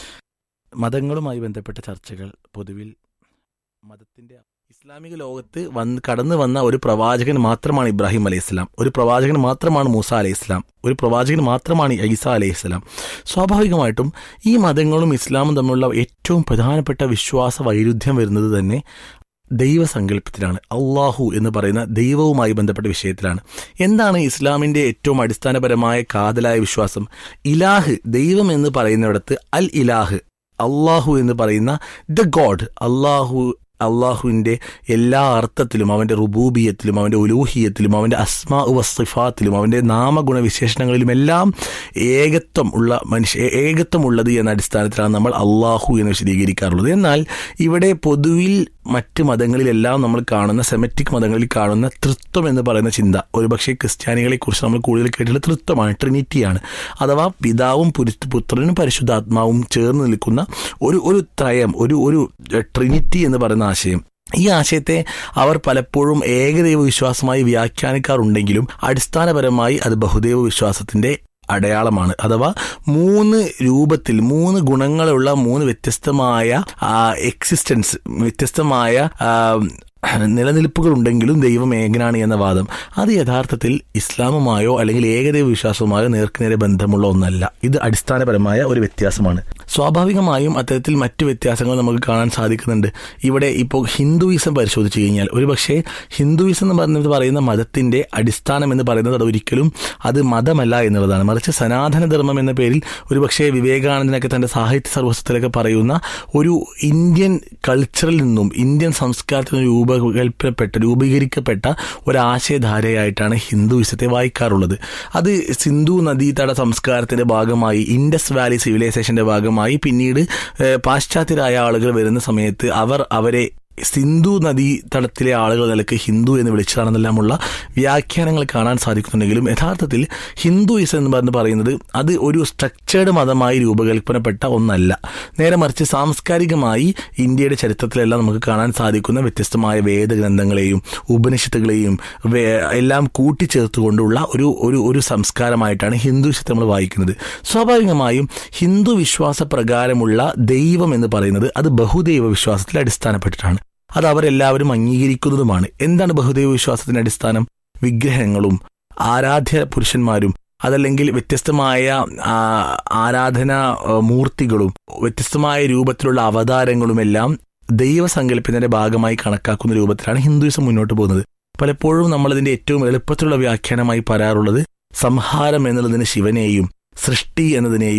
മതങ്ങളുമായി ബന്ധപ്പെട്ട ചർച്ചകൾ പൊതുവിൽ മതത്തിന്റെ ഇസ്ലാമിക ലോകത്ത് വന്ന് കടന്നു വന്ന ഒരു പ്രവാചകൻ മാത്രമാണ് ഇബ്രാഹിം അലൈഹി ഇസ്ലാം ഒരു പ്രവാചകൻ മാത്രമാണ് മൂസ അലൈഹി ഇസ്ലാം ഒരു പ്രവാചകൻ മാത്രമാണ് ഈസ അലൈഹി ഇസ്ലാം സ്വാഭാവികമായിട്ടും ഈ മതങ്ങളും ഇസ്ലാമും തമ്മിലുള്ള ഏറ്റവും പ്രധാനപ്പെട്ട വിശ്വാസ വൈരുദ്ധ്യം വരുന്നത് തന്നെ ദൈവസങ്കല്പത്തിലാണ് അള്ളാഹു എന്ന് പറയുന്ന ദൈവവുമായി ബന്ധപ്പെട്ട വിഷയത്തിലാണ് എന്താണ് ഇസ്ലാമിൻ്റെ ഏറ്റവും അടിസ്ഥാനപരമായ കാതലായ വിശ്വാസം ഇലാഹ് ദൈവം എന്ന് പറയുന്നിടത്ത് അൽ ഇലാഹ് അള്ളാഹു എന്ന് പറയുന്ന ദ ഗോഡ് അള്ളാഹു അള്ളാഹുവിൻ്റെ എല്ലാ അർത്ഥത്തിലും അവൻ്റെ റുബൂബിയത്തിലും അവൻ്റെ ഉലൂഹിയത്തിലും അവൻ്റെ അസ്മാ വസ്തിഫാത്തിലും അവൻ്റെ നാമഗുണ വിശേഷണങ്ങളിലും എല്ലാം ഏകത്വം ഉള്ള മനുഷ്യ ഏകത്വം ഉള്ളത് എന്ന അടിസ്ഥാനത്തിലാണ് നമ്മൾ അള്ളാഹു എന്ന് വിശദീകരിക്കാറുള്ളത് എന്നാൽ ഇവിടെ പൊതുവിൽ മറ്റ് മതങ്ങളിലെല്ലാം നമ്മൾ കാണുന്ന സെമറ്റിക് മതങ്ങളിൽ കാണുന്ന തൃത്വം എന്ന് പറയുന്ന ചിന്ത ഒരുപക്ഷെ ക്രിസ്ത്യാനികളെ കുറിച്ച് നമ്മൾ കൂടുതൽ കേട്ടിട്ടുള്ള തൃത്വമാണ് ട്രിനിറ്റിയാണ് അഥവാ പിതാവും പുരു- പുത്രനും പരിശുദ്ധാത്മാവും ചേർന്ന് നിൽക്കുന്ന ഒരു ഒരു ത്രയം ഒരു ഒരു ട്രിനിറ്റി എന്ന് പറയുന്ന ആശയം ഈ ആശയത്തെ അവർ പലപ്പോഴും ഏകദൈവ വിശ്വാസമായി വ്യാഖ്യാനിക്കാറുണ്ടെങ്കിലും അടിസ്ഥാനപരമായി അത് ബഹുദൈവ വിശ്വാസത്തിന്റെ അടയാളമാണ് അഥവാ മൂന്ന് രൂപത്തിൽ മൂന്ന് ഗുണങ്ങളുള്ള മൂന്ന് വ്യത്യസ്തമായ എക്സിസ്റ്റൻസ് വ്യത്യസ്തമായ ആ, നിലനിൽപ്പുകൾ ഉണ്ടെങ്കിലും ദൈവം ഏകനാണ് എന്ന വാദം അത് യഥാർത്ഥത്തിൽ ഇസ്ലാമുമായോ അല്ലെങ്കിൽ ഏകദൈവ വിശ്വാസവുമായോ നേർക്കുനേരെ ബന്ധമുള്ള ഒന്നല്ല ഇത് അടിസ്ഥാനപരമായ ഒരു വ്യത്യാസമാണ് സ്വാഭാവികമായും അത്തരത്തിൽ മറ്റു വ്യത്യാസങ്ങൾ നമുക്ക് കാണാൻ സാധിക്കുന്നുണ്ട് ഇവിടെ ഇപ്പോൾ ഹിന്ദുയിസം പരിശോധിച്ചു കഴിഞ്ഞാൽ ഒരുപക്ഷെ ഹിന്ദുയിസം എന്ന് പറയുന്നത് പറയുന്ന മതത്തിന്റെ അടിസ്ഥാനം എന്ന് പറയുന്നത് അത് ഒരിക്കലും അത് മതമല്ല എന്നുള്ളതാണ് മറിച്ച് സനാതന ധർമ്മം എന്ന പേരിൽ ഒരുപക്ഷെ വിവേകാനന്ദനൊക്കെ തന്റെ സാഹിത്യ സർവസ്വത്തിലൊക്കെ പറയുന്ന ഒരു ഇന്ത്യൻ കൾച്ചറിൽ നിന്നും ഇന്ത്യൻ സംസ്കാരത്തിൽ നിന്ന് രൂപകൽപ്പനപ്പെട്ട രൂപീകരിക്കപ്പെട്ട ഒരാശയധാരയായിട്ടാണ് ഹിന്ദുയിസത്തെ വായിക്കാറുള്ളത് അത് സിന്ധു നദീതട സംസ്കാരത്തിന്റെ ഭാഗമായി ഇൻഡസ് വാലി സിവിലൈസേഷന്റെ ഭാഗമായി പിന്നീട് ഏഹ്, പാശ്ചാത്യരായ ആളുകൾ വരുന്ന സമയത്ത് അവർ അവരെ സിന്ധു നദീ തടത്തിലെ ആളുകൾ നിലക്ക് ഹിന്ദു എന്ന് വിളിച്ചതാണെന്നെല്ലാമുള്ള വ്യാഖ്യാനങ്ങൾ കാണാൻ സാധിക്കുന്നുണ്ടെങ്കിലും യഥാർത്ഥത്തിൽ ഹിന്ദുയിസം എന്ന് പറഞ്ഞ് പറയുന്നത് അത് ഒരു സ്ട്രക്ചേർഡ് മതമായി രൂപകൽപ്പനപ്പെട്ട ഒന്നല്ല നേരെ മറിച്ച് സാംസ്കാരികമായി ഇന്ത്യയുടെ ചരിത്രത്തിലെല്ലാം നമുക്ക് കാണാൻ സാധിക്കുന്ന വ്യത്യസ്തമായ വേദഗ്രന്ഥങ്ങളെയും ഉപനിഷത്തുകളെയും വേ- എല്ലാം കൂട്ടിച്ചേർത്തുകൊണ്ടുള്ള ഒരു ഒരു ഒരു സംസ്കാരമായിട്ടാണ് ഹിന്ദുയിസത്തെ നമ്മൾ വായിക്കുന്നത് സ്വാഭാവികമായും ഹിന്ദു വിശ്വാസ പ്രകാരമുള്ള ദൈവം എന്ന് പറയുന്നത് അത് ബഹുദൈവ വിശ്വാസത്തിൽ അടിസ്ഥാനപ്പെട്ടിട്ടാണ് അത് അവരെല്ലാവരും അംഗീകരിക്കുന്നതുമാണ് എന്താണ് ബഹുദൈവ വിശ്വാസത്തിന്റെ അടിസ്ഥാനം വിഗ്രഹങ്ങളും ആരാധ്യ പുരുഷന്മാരും അതല്ലെങ്കിൽ വ്യത്യസ്തമായ ആ, ആരാധനാ ആ, മൂർത്തികളും വ്യത്യസ്തമായ രൂപത്തിലുള്ള അവതാരങ്ങളുമെല്ലാം ദൈവസങ്കല്പത്തിന്റെ ഭാഗമായി കണക്കാക്കുന്ന രൂപത്തിലാണ് ഹിന്ദുയിസം മുന്നോട്ട് പോകുന്നത് പലപ്പോഴും നമ്മളതിന്റെ ഏറ്റവും എളുപ്പത്തിലുള്ള വ്യാഖ്യാനമായി പറയാറുള്ളത് സംഹാരം എന്നുള്ളതിന് ശിവനെയും സൃഷ്ടി എന്നതിനെയും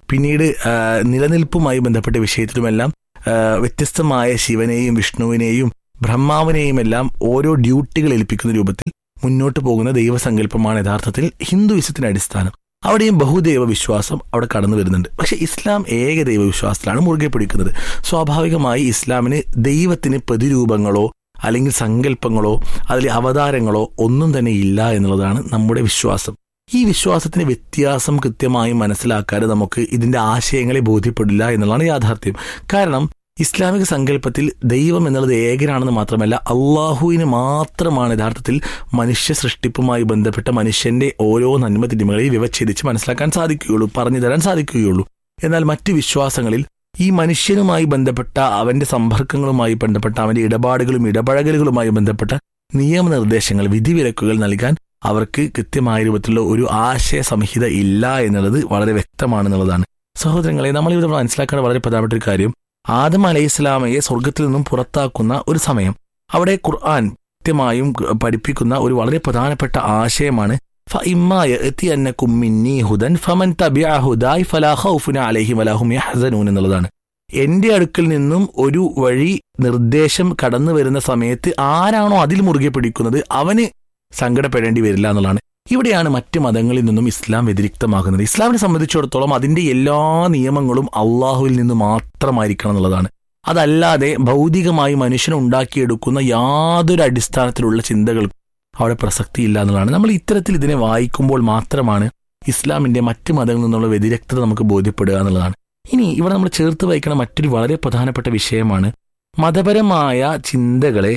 പിന്നീട് ആ, നിലനിൽപ്പുമായി ബന്ധപ്പെട്ട വിഷയത്തിലുമെല്ലാം ആ, വ്യത്യസ്തമായ ശിവനെയും വിഷ്ണുവിനെയും ബ്രഹ്മാവിനെയും എല്ലാം ഓരോ ഡ്യൂട്ടികൾ ഏൽപ്പിക്കുന്ന രൂപത്തിൽ മുന്നോട്ട് പോകുന്ന ദൈവസങ്കല്പമാണ് യഥാർത്ഥത്തിൽ ഹിന്ദുയിസത്തിന്റെ അടിസ്ഥാനം അവിടെയും ബഹുദൈവ വിശ്വാസം അവിടെ കടന്നു വരുന്നുണ്ട് പക്ഷെ ഇസ്ലാം ഏകദൈവ വിശ്വാസത്തിലാണ് മുറുകെ പിടിക്കുന്നത് സ്വാഭാവികമായി ഇസ്ലാമിന് ദൈവത്തിന് പ്രതിരൂപങ്ങളോ അല്ലെങ്കിൽ സങ്കല്പങ്ങളോ അതിൽ അവതാരങ്ങളോ ഒന്നും തന്നെ ഇല്ല എന്നുള്ളതാണ് നമ്മുടെ വിശ്വാസം ഈ വിശ്വാസത്തിന് വ്യത്യാസം കൃത്യമായി മനസ്സിലാക്കാതെ നമുക്ക് ഇതിന്റെ ആശയങ്ങളെ ബോധ്യപ്പെടില്ല എന്നുള്ളതാണ് യാഥാർത്ഥ്യം കാരണം ഇസ്ലാമിക സങ്കല്പത്തിൽ ദൈവം എന്നുള്ളത് ഏകനാണെന്ന് മാത്രമല്ല അള്ളാഹുവിന് മാത്രമാണ് യഥാർത്ഥത്തിൽ മനുഷ്യ സൃഷ്ടിപ്പുമായി ബന്ധപ്പെട്ട മനുഷ്യന്റെ ഓരോ നന്മ തിന്മകളെയും വിവച്ഛേദിച്ച് മനസ്സിലാക്കാൻ സാധിക്കുകയുള്ളൂ പറഞ്ഞു തരാൻ സാധിക്കുകയുള്ളൂ എന്നാൽ മറ്റ് വിശ്വാസങ്ങളിൽ ഈ മനുഷ്യനുമായി ബന്ധപ്പെട്ട അവന്റെ സമ്പർക്കങ്ങളുമായി ബന്ധപ്പെട്ട അവന്റെ ഇടപാടുകളും ഇടപഴകലുകളുമായി ബന്ധപ്പെട്ട നിയമനിർദ്ദേശങ്ങൾ വിധിവിലക്കുകൾ നൽകാൻ അവർക്ക് കൃത്യമായ രൂപത്തിലുള്ള ഒരു ആശയ സംഹിത ഇല്ല എന്നുള്ളത് വളരെ വ്യക്തമാണെന്നുള്ളതാണ് സഹോദരങ്ങളെ നമ്മളിവിടെ മനസ്സിലാക്കേണ്ട വളരെ പ്രധാനപ്പെട്ട ഒരു കാര്യം ആദം അലൈഹി ഇസ്ലാമയെ സ്വർഗത്തിൽ നിന്നും പുറത്താക്കുന്ന ഒരു സമയം അവിടെ ഖുർആൻ കൃത്യമായും പഠിപ്പിക്കുന്ന ഒരു വളരെ പ്രധാനപ്പെട്ട ആശയമാണ് فإما يأتينكم مني هدى فمن تبع هداي فلا خوف عليهم ولا هم يحزنون എന്നുള്ളതാണ് എന്റെ അടുക്കൽ നിന്നും ഒരു വഴി നിർദ്ദേശം കടന്നു വരുന്ന സമയത്ത് ആരാണോ അതിൽ മുറുകെ പിടിക്കുന്നത് അവന് സങ്കടപ്പെടേണ്ടി വരില്ല എന്നുള്ളതാണ് ഇവിടെയാണ് മറ്റ് മതങ്ങളിൽ നിന്നും ഇസ്ലാം വ്യതിരിക്തമാകുന്നത് ഇസ്ലാമിനെ സംബന്ധിച്ചിടത്തോളം അതിന്റെ എല്ലാ നിയമങ്ങളും അള്ളാഹുവിൽ നിന്ന് മാത്രമായിരിക്കണം എന്നുള്ളതാണ് അതല്ലാതെ ഭൗതികമായി മനുഷ്യൻ ഉണ്ടാക്കിയെടുക്കുന്ന യാതൊരു അടിസ്ഥാനത്തിലുള്ള ചിന്തകൾക്കും അവിടെ പ്രസക്തിയില്ല എന്നുള്ളതാണ് നമ്മൾ ഇത്തരത്തിൽ ഇതിനെ വായിക്കുമ്പോൾ മാത്രമാണ് ഇസ്ലാമിന്റെ മറ്റ് മതങ്ങളിൽ നിന്നുള്ള വ്യതിരക്തത നമുക്ക് ബോധ്യപ്പെടുക എന്നുള്ളതാണ് ഇനി ഇവിടെ നമ്മൾ ചേർത്ത് വായിക്കുന്ന മറ്റൊരു വളരെ പ്രധാനപ്പെട്ട വിഷയമാണ് മതപരമായ ചിന്തകളെ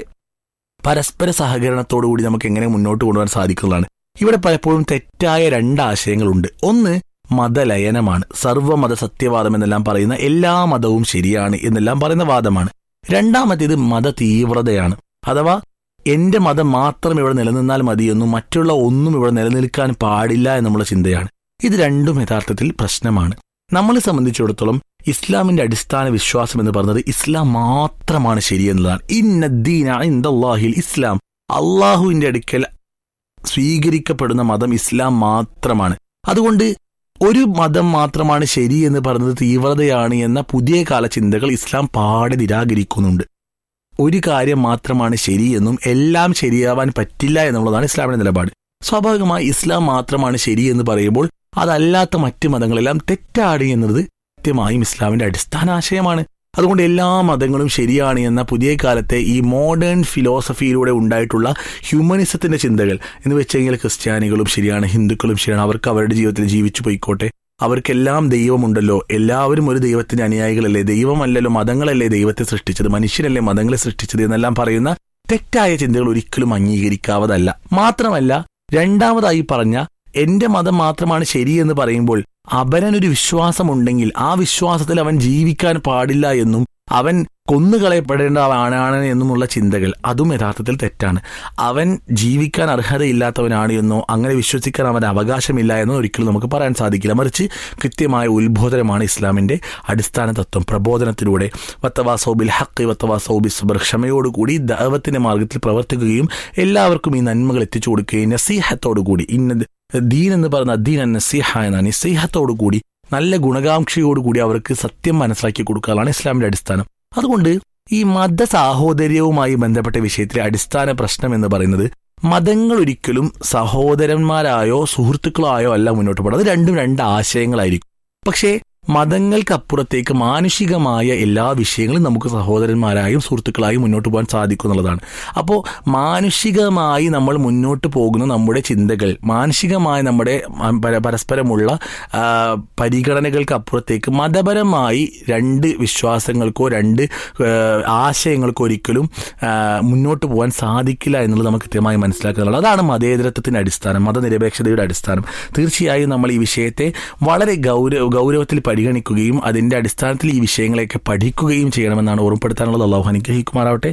പരസ്പര സഹകരണത്തോടുകൂടി നമുക്ക് എങ്ങനെ മുന്നോട്ട് കൊണ്ടുപോകാൻ സാധിക്കുന്നതാണ് ഇവിടെ പലപ്പോഴും തെറ്റായ രണ്ട് ആശയങ്ങളുണ്ട് ഒന്ന് മതലയനമാണ് സർവ്വമത സത്യവാദം എന്നെല്ലാം പറയുന്ന എല്ലാ മതവും ശരിയാണ് എന്നെല്ലാം പറയുന്ന വാദമാണ് രണ്ടാമത്തേത് മത തീവ്രതയാണ് അഥവാ എന്റെ മതം മാത്രം ഇവിടെ നിലനിന്നാൽ മതിയെന്നും മറ്റുള്ള ഒന്നും ഇവിടെ നിലനിൽക്കാൻ പാടില്ല എന്നുള്ള ചിന്തയാണ് ഇത് രണ്ടും യഥാർത്ഥത്തിൽ പ്രശ്നമാണ് നമ്മളെ സംബന്ധിച്ചിടത്തോളം ഇസ്ലാമിന്റെ അടിസ്ഥാന വിശ്വാസം എന്ന് പറയുന്നത് ഇസ്ലാം മാത്രമാണ് ശരിയെന്നതാണ് ഇന്നദ്ദീന ഇന്ദാഹിൽ ഇസ്ലാം അള്ളാഹുവിന്റെ അടുക്കൽ സ്വീകരിക്കപ്പെടുന്ന മതം ഇസ്ലാം മാത്രമാണ് അതുകൊണ്ട് ഒരു മതം മാത്രമാണ് ശരി എന്ന് പറയുന്നത് തീവ്രതയാണ് എന്ന പുതിയ കാല ചിന്തകൾ ഇസ്ലാം പാടെ നിരാകരിക്കുന്നുണ്ട് ഒരു കാര്യം മാത്രമാണ് ശരിയെന്നും എല്ലാം ശരിയാവാൻ പറ്റില്ല എന്നുള്ളതാണ് ഇസ്ലാമിന്റെ നിലപാട് സ്വാഭാവികമായി ഇസ്ലാം മാത്രമാണ് ശരി എന്ന് പറയുമ്പോൾ അതല്ലാത്ത മറ്റ് മതങ്ങളെല്ലാം തെറ്റാണ് എന്നത് കൃത്യമായും ഇസ്ലാമിന്റെ അടിസ്ഥാന ആശയമാണ് അതുകൊണ്ട് എല്ലാ മതങ്ങളും ശരിയാണ് എന്ന പുതിയ കാലത്തെ ഈ മോഡേൺ ഫിലോസഫിയിലൂടെ ഉണ്ടായിട്ടുള്ള ഹ്യൂമനിസത്തിന്റെ ചിന്തകൾ എന്ന് വെച്ച് കഴിഞ്ഞാൽ ക്രിസ്ത്യാനികളും ശരിയാണ് ഹിന്ദുക്കളും ശരിയാണ് അവർക്ക് അവരുടെ ജീവിതത്തിൽ ജീവിച്ചു പോയിക്കോട്ടെ അവർക്കെല്ലാം ദൈവമുണ്ടല്ലോ എല്ലാവരും ഒരു ദൈവത്തിന്റെ അനുയായികളല്ലേ ദൈവമല്ലല്ലോ മതങ്ങളല്ലേ ദൈവത്തെ സൃഷ്ടിച്ചത് മനുഷ്യരല്ലേ മതങ്ങളെ സൃഷ്ടിച്ചത് എന്നെല്ലാം പറയുന്ന തെറ്റായ ചിന്തകൾ ഒരിക്കലും അംഗീകരിക്കാവതല്ല മാത്രമല്ല രണ്ടാമതായി പറഞ്ഞ എന്റെ മതം മാത്രമാണ് ശരിയെന്ന് പറയുമ്പോൾ അവനൊരു വിശ്വാസമുണ്ടെങ്കിൽ ആ വിശ്വാസത്തിൽ അവൻ ജീവിക്കാൻ പാടില്ല എന്നും അവൻ കൊന്നുകളയപ്പെടേണ്ട ആണാണ് എന്നുമുള്ള ചിന്തകൾ അതും യഥാർത്ഥത്തിൽ തെറ്റാണ് അവൻ ജീവിക്കാൻ അർഹതയില്ലാത്തവനാണ് എന്നോ അങ്ങനെ വിശ്വസിക്കാൻ അവന് അവകാശമില്ല എന്നോ ഒരിക്കലും നമുക്ക് പറയാൻ സാധിക്കില്ല മറിച്ച് കൃത്യമായ ഉത്ബോധനമാണ് ഇസ്ലാമിന്റെ അടിസ്ഥാന തത്വം പ്രബോധനത്തിലൂടെ വത്തവാ സൗബിൽ ഹക്ക് വത്തവാ സൗബി സുബർ ക്ഷമയോടുകൂടി ദൈവത്തിന്റെ മാർഗത്തിൽ പ്രവർത്തിക്കുകയും എല്ലാവർക്കും ഈ നന്മകൾ എത്തിച്ചു കൊടുക്കുകയും നസീഹത്തോടുകൂടി ഇന്ന ദീൻ എന്ന് പറയുന്ന ദീൻ നസീഹ എന്നാണ് നസീഹത്തോടുകൂടി നല്ല ഗുണകാംക്ഷയോടുകൂടി അവർക്ക് സത്യം മനസ്സിലാക്കി കൊടുക്കാനാണ് ഇസ്ലാമിന്റെ അടിസ്ഥാനം അതുകൊണ്ട് ഈ മത സാഹോദര്യവുമായി ബന്ധപ്പെട്ട വിഷയത്തിലെ അടിസ്ഥാന പ്രശ്നം എന്ന് പറയുന്നത് മതങ്ങൾ ഒരിക്കലും സഹോദരന്മാരായോ സുഹൃത്തുക്കളായോ അല്ല മുന്നോട്ട് പോകുന്നത് അത് രണ്ടും രണ്ട് ആശയങ്ങളായിരിക്കും പക്ഷേ മതങ്ങൾക്കപ്പുറത്തേക്ക് മാനുഷികമായ എല്ലാ വിഷയങ്ങളും നമുക്ക് സഹോദരന്മാരായും സുഹൃത്തുക്കളായും മുന്നോട്ട് പോകാൻ സാധിക്കും എന്നുള്ളതാണ് അപ്പോൾ മാനുഷികമായി നമ്മൾ മുന്നോട്ട് പോകുന്ന നമ്മുടെ ചിന്തകൾ മാനുഷികമായി നമ്മുടെ പര- പരസ്പരമുള്ള ആ, പരിഗണനകൾക്ക് അപ്പുറത്തേക്ക് മതപരമായി രണ്ട് വിശ്വാസങ്ങൾക്കോ രണ്ട് ആ, ആശയങ്ങൾക്കോ ഒരിക്കലും ആ, മുന്നോട്ട് പോകാൻ സാധിക്കില്ല എന്നുള്ളത് നമുക്ക് കൃത്യമായി മനസ്സിലാക്കുന്നുള്ളത് അതാണ് മതേതരത്വത്തിന്റെ അടിസ്ഥാനം മതനിരപേക്ഷതയുടെ അടിസ്ഥാനം തീർച്ചയായും നമ്മൾ ഈ വിഷയത്തെ വളരെ ഗൗരവ ഗൗരവത്തിൽ പരിഗണിക്കുകയും അതിന്റെ അടിസ്ഥാനത്തിൽ ഈ വിഷയങ്ങളെയൊക്കെ പഠിക്കുകയും ചെയ്യണമെന്നാണ് ഓർമ്മപ്പെടുത്താനുള്ളത് അള്ളാഹു അനുഗ്രഹിക്കുമാറാവട്ടെ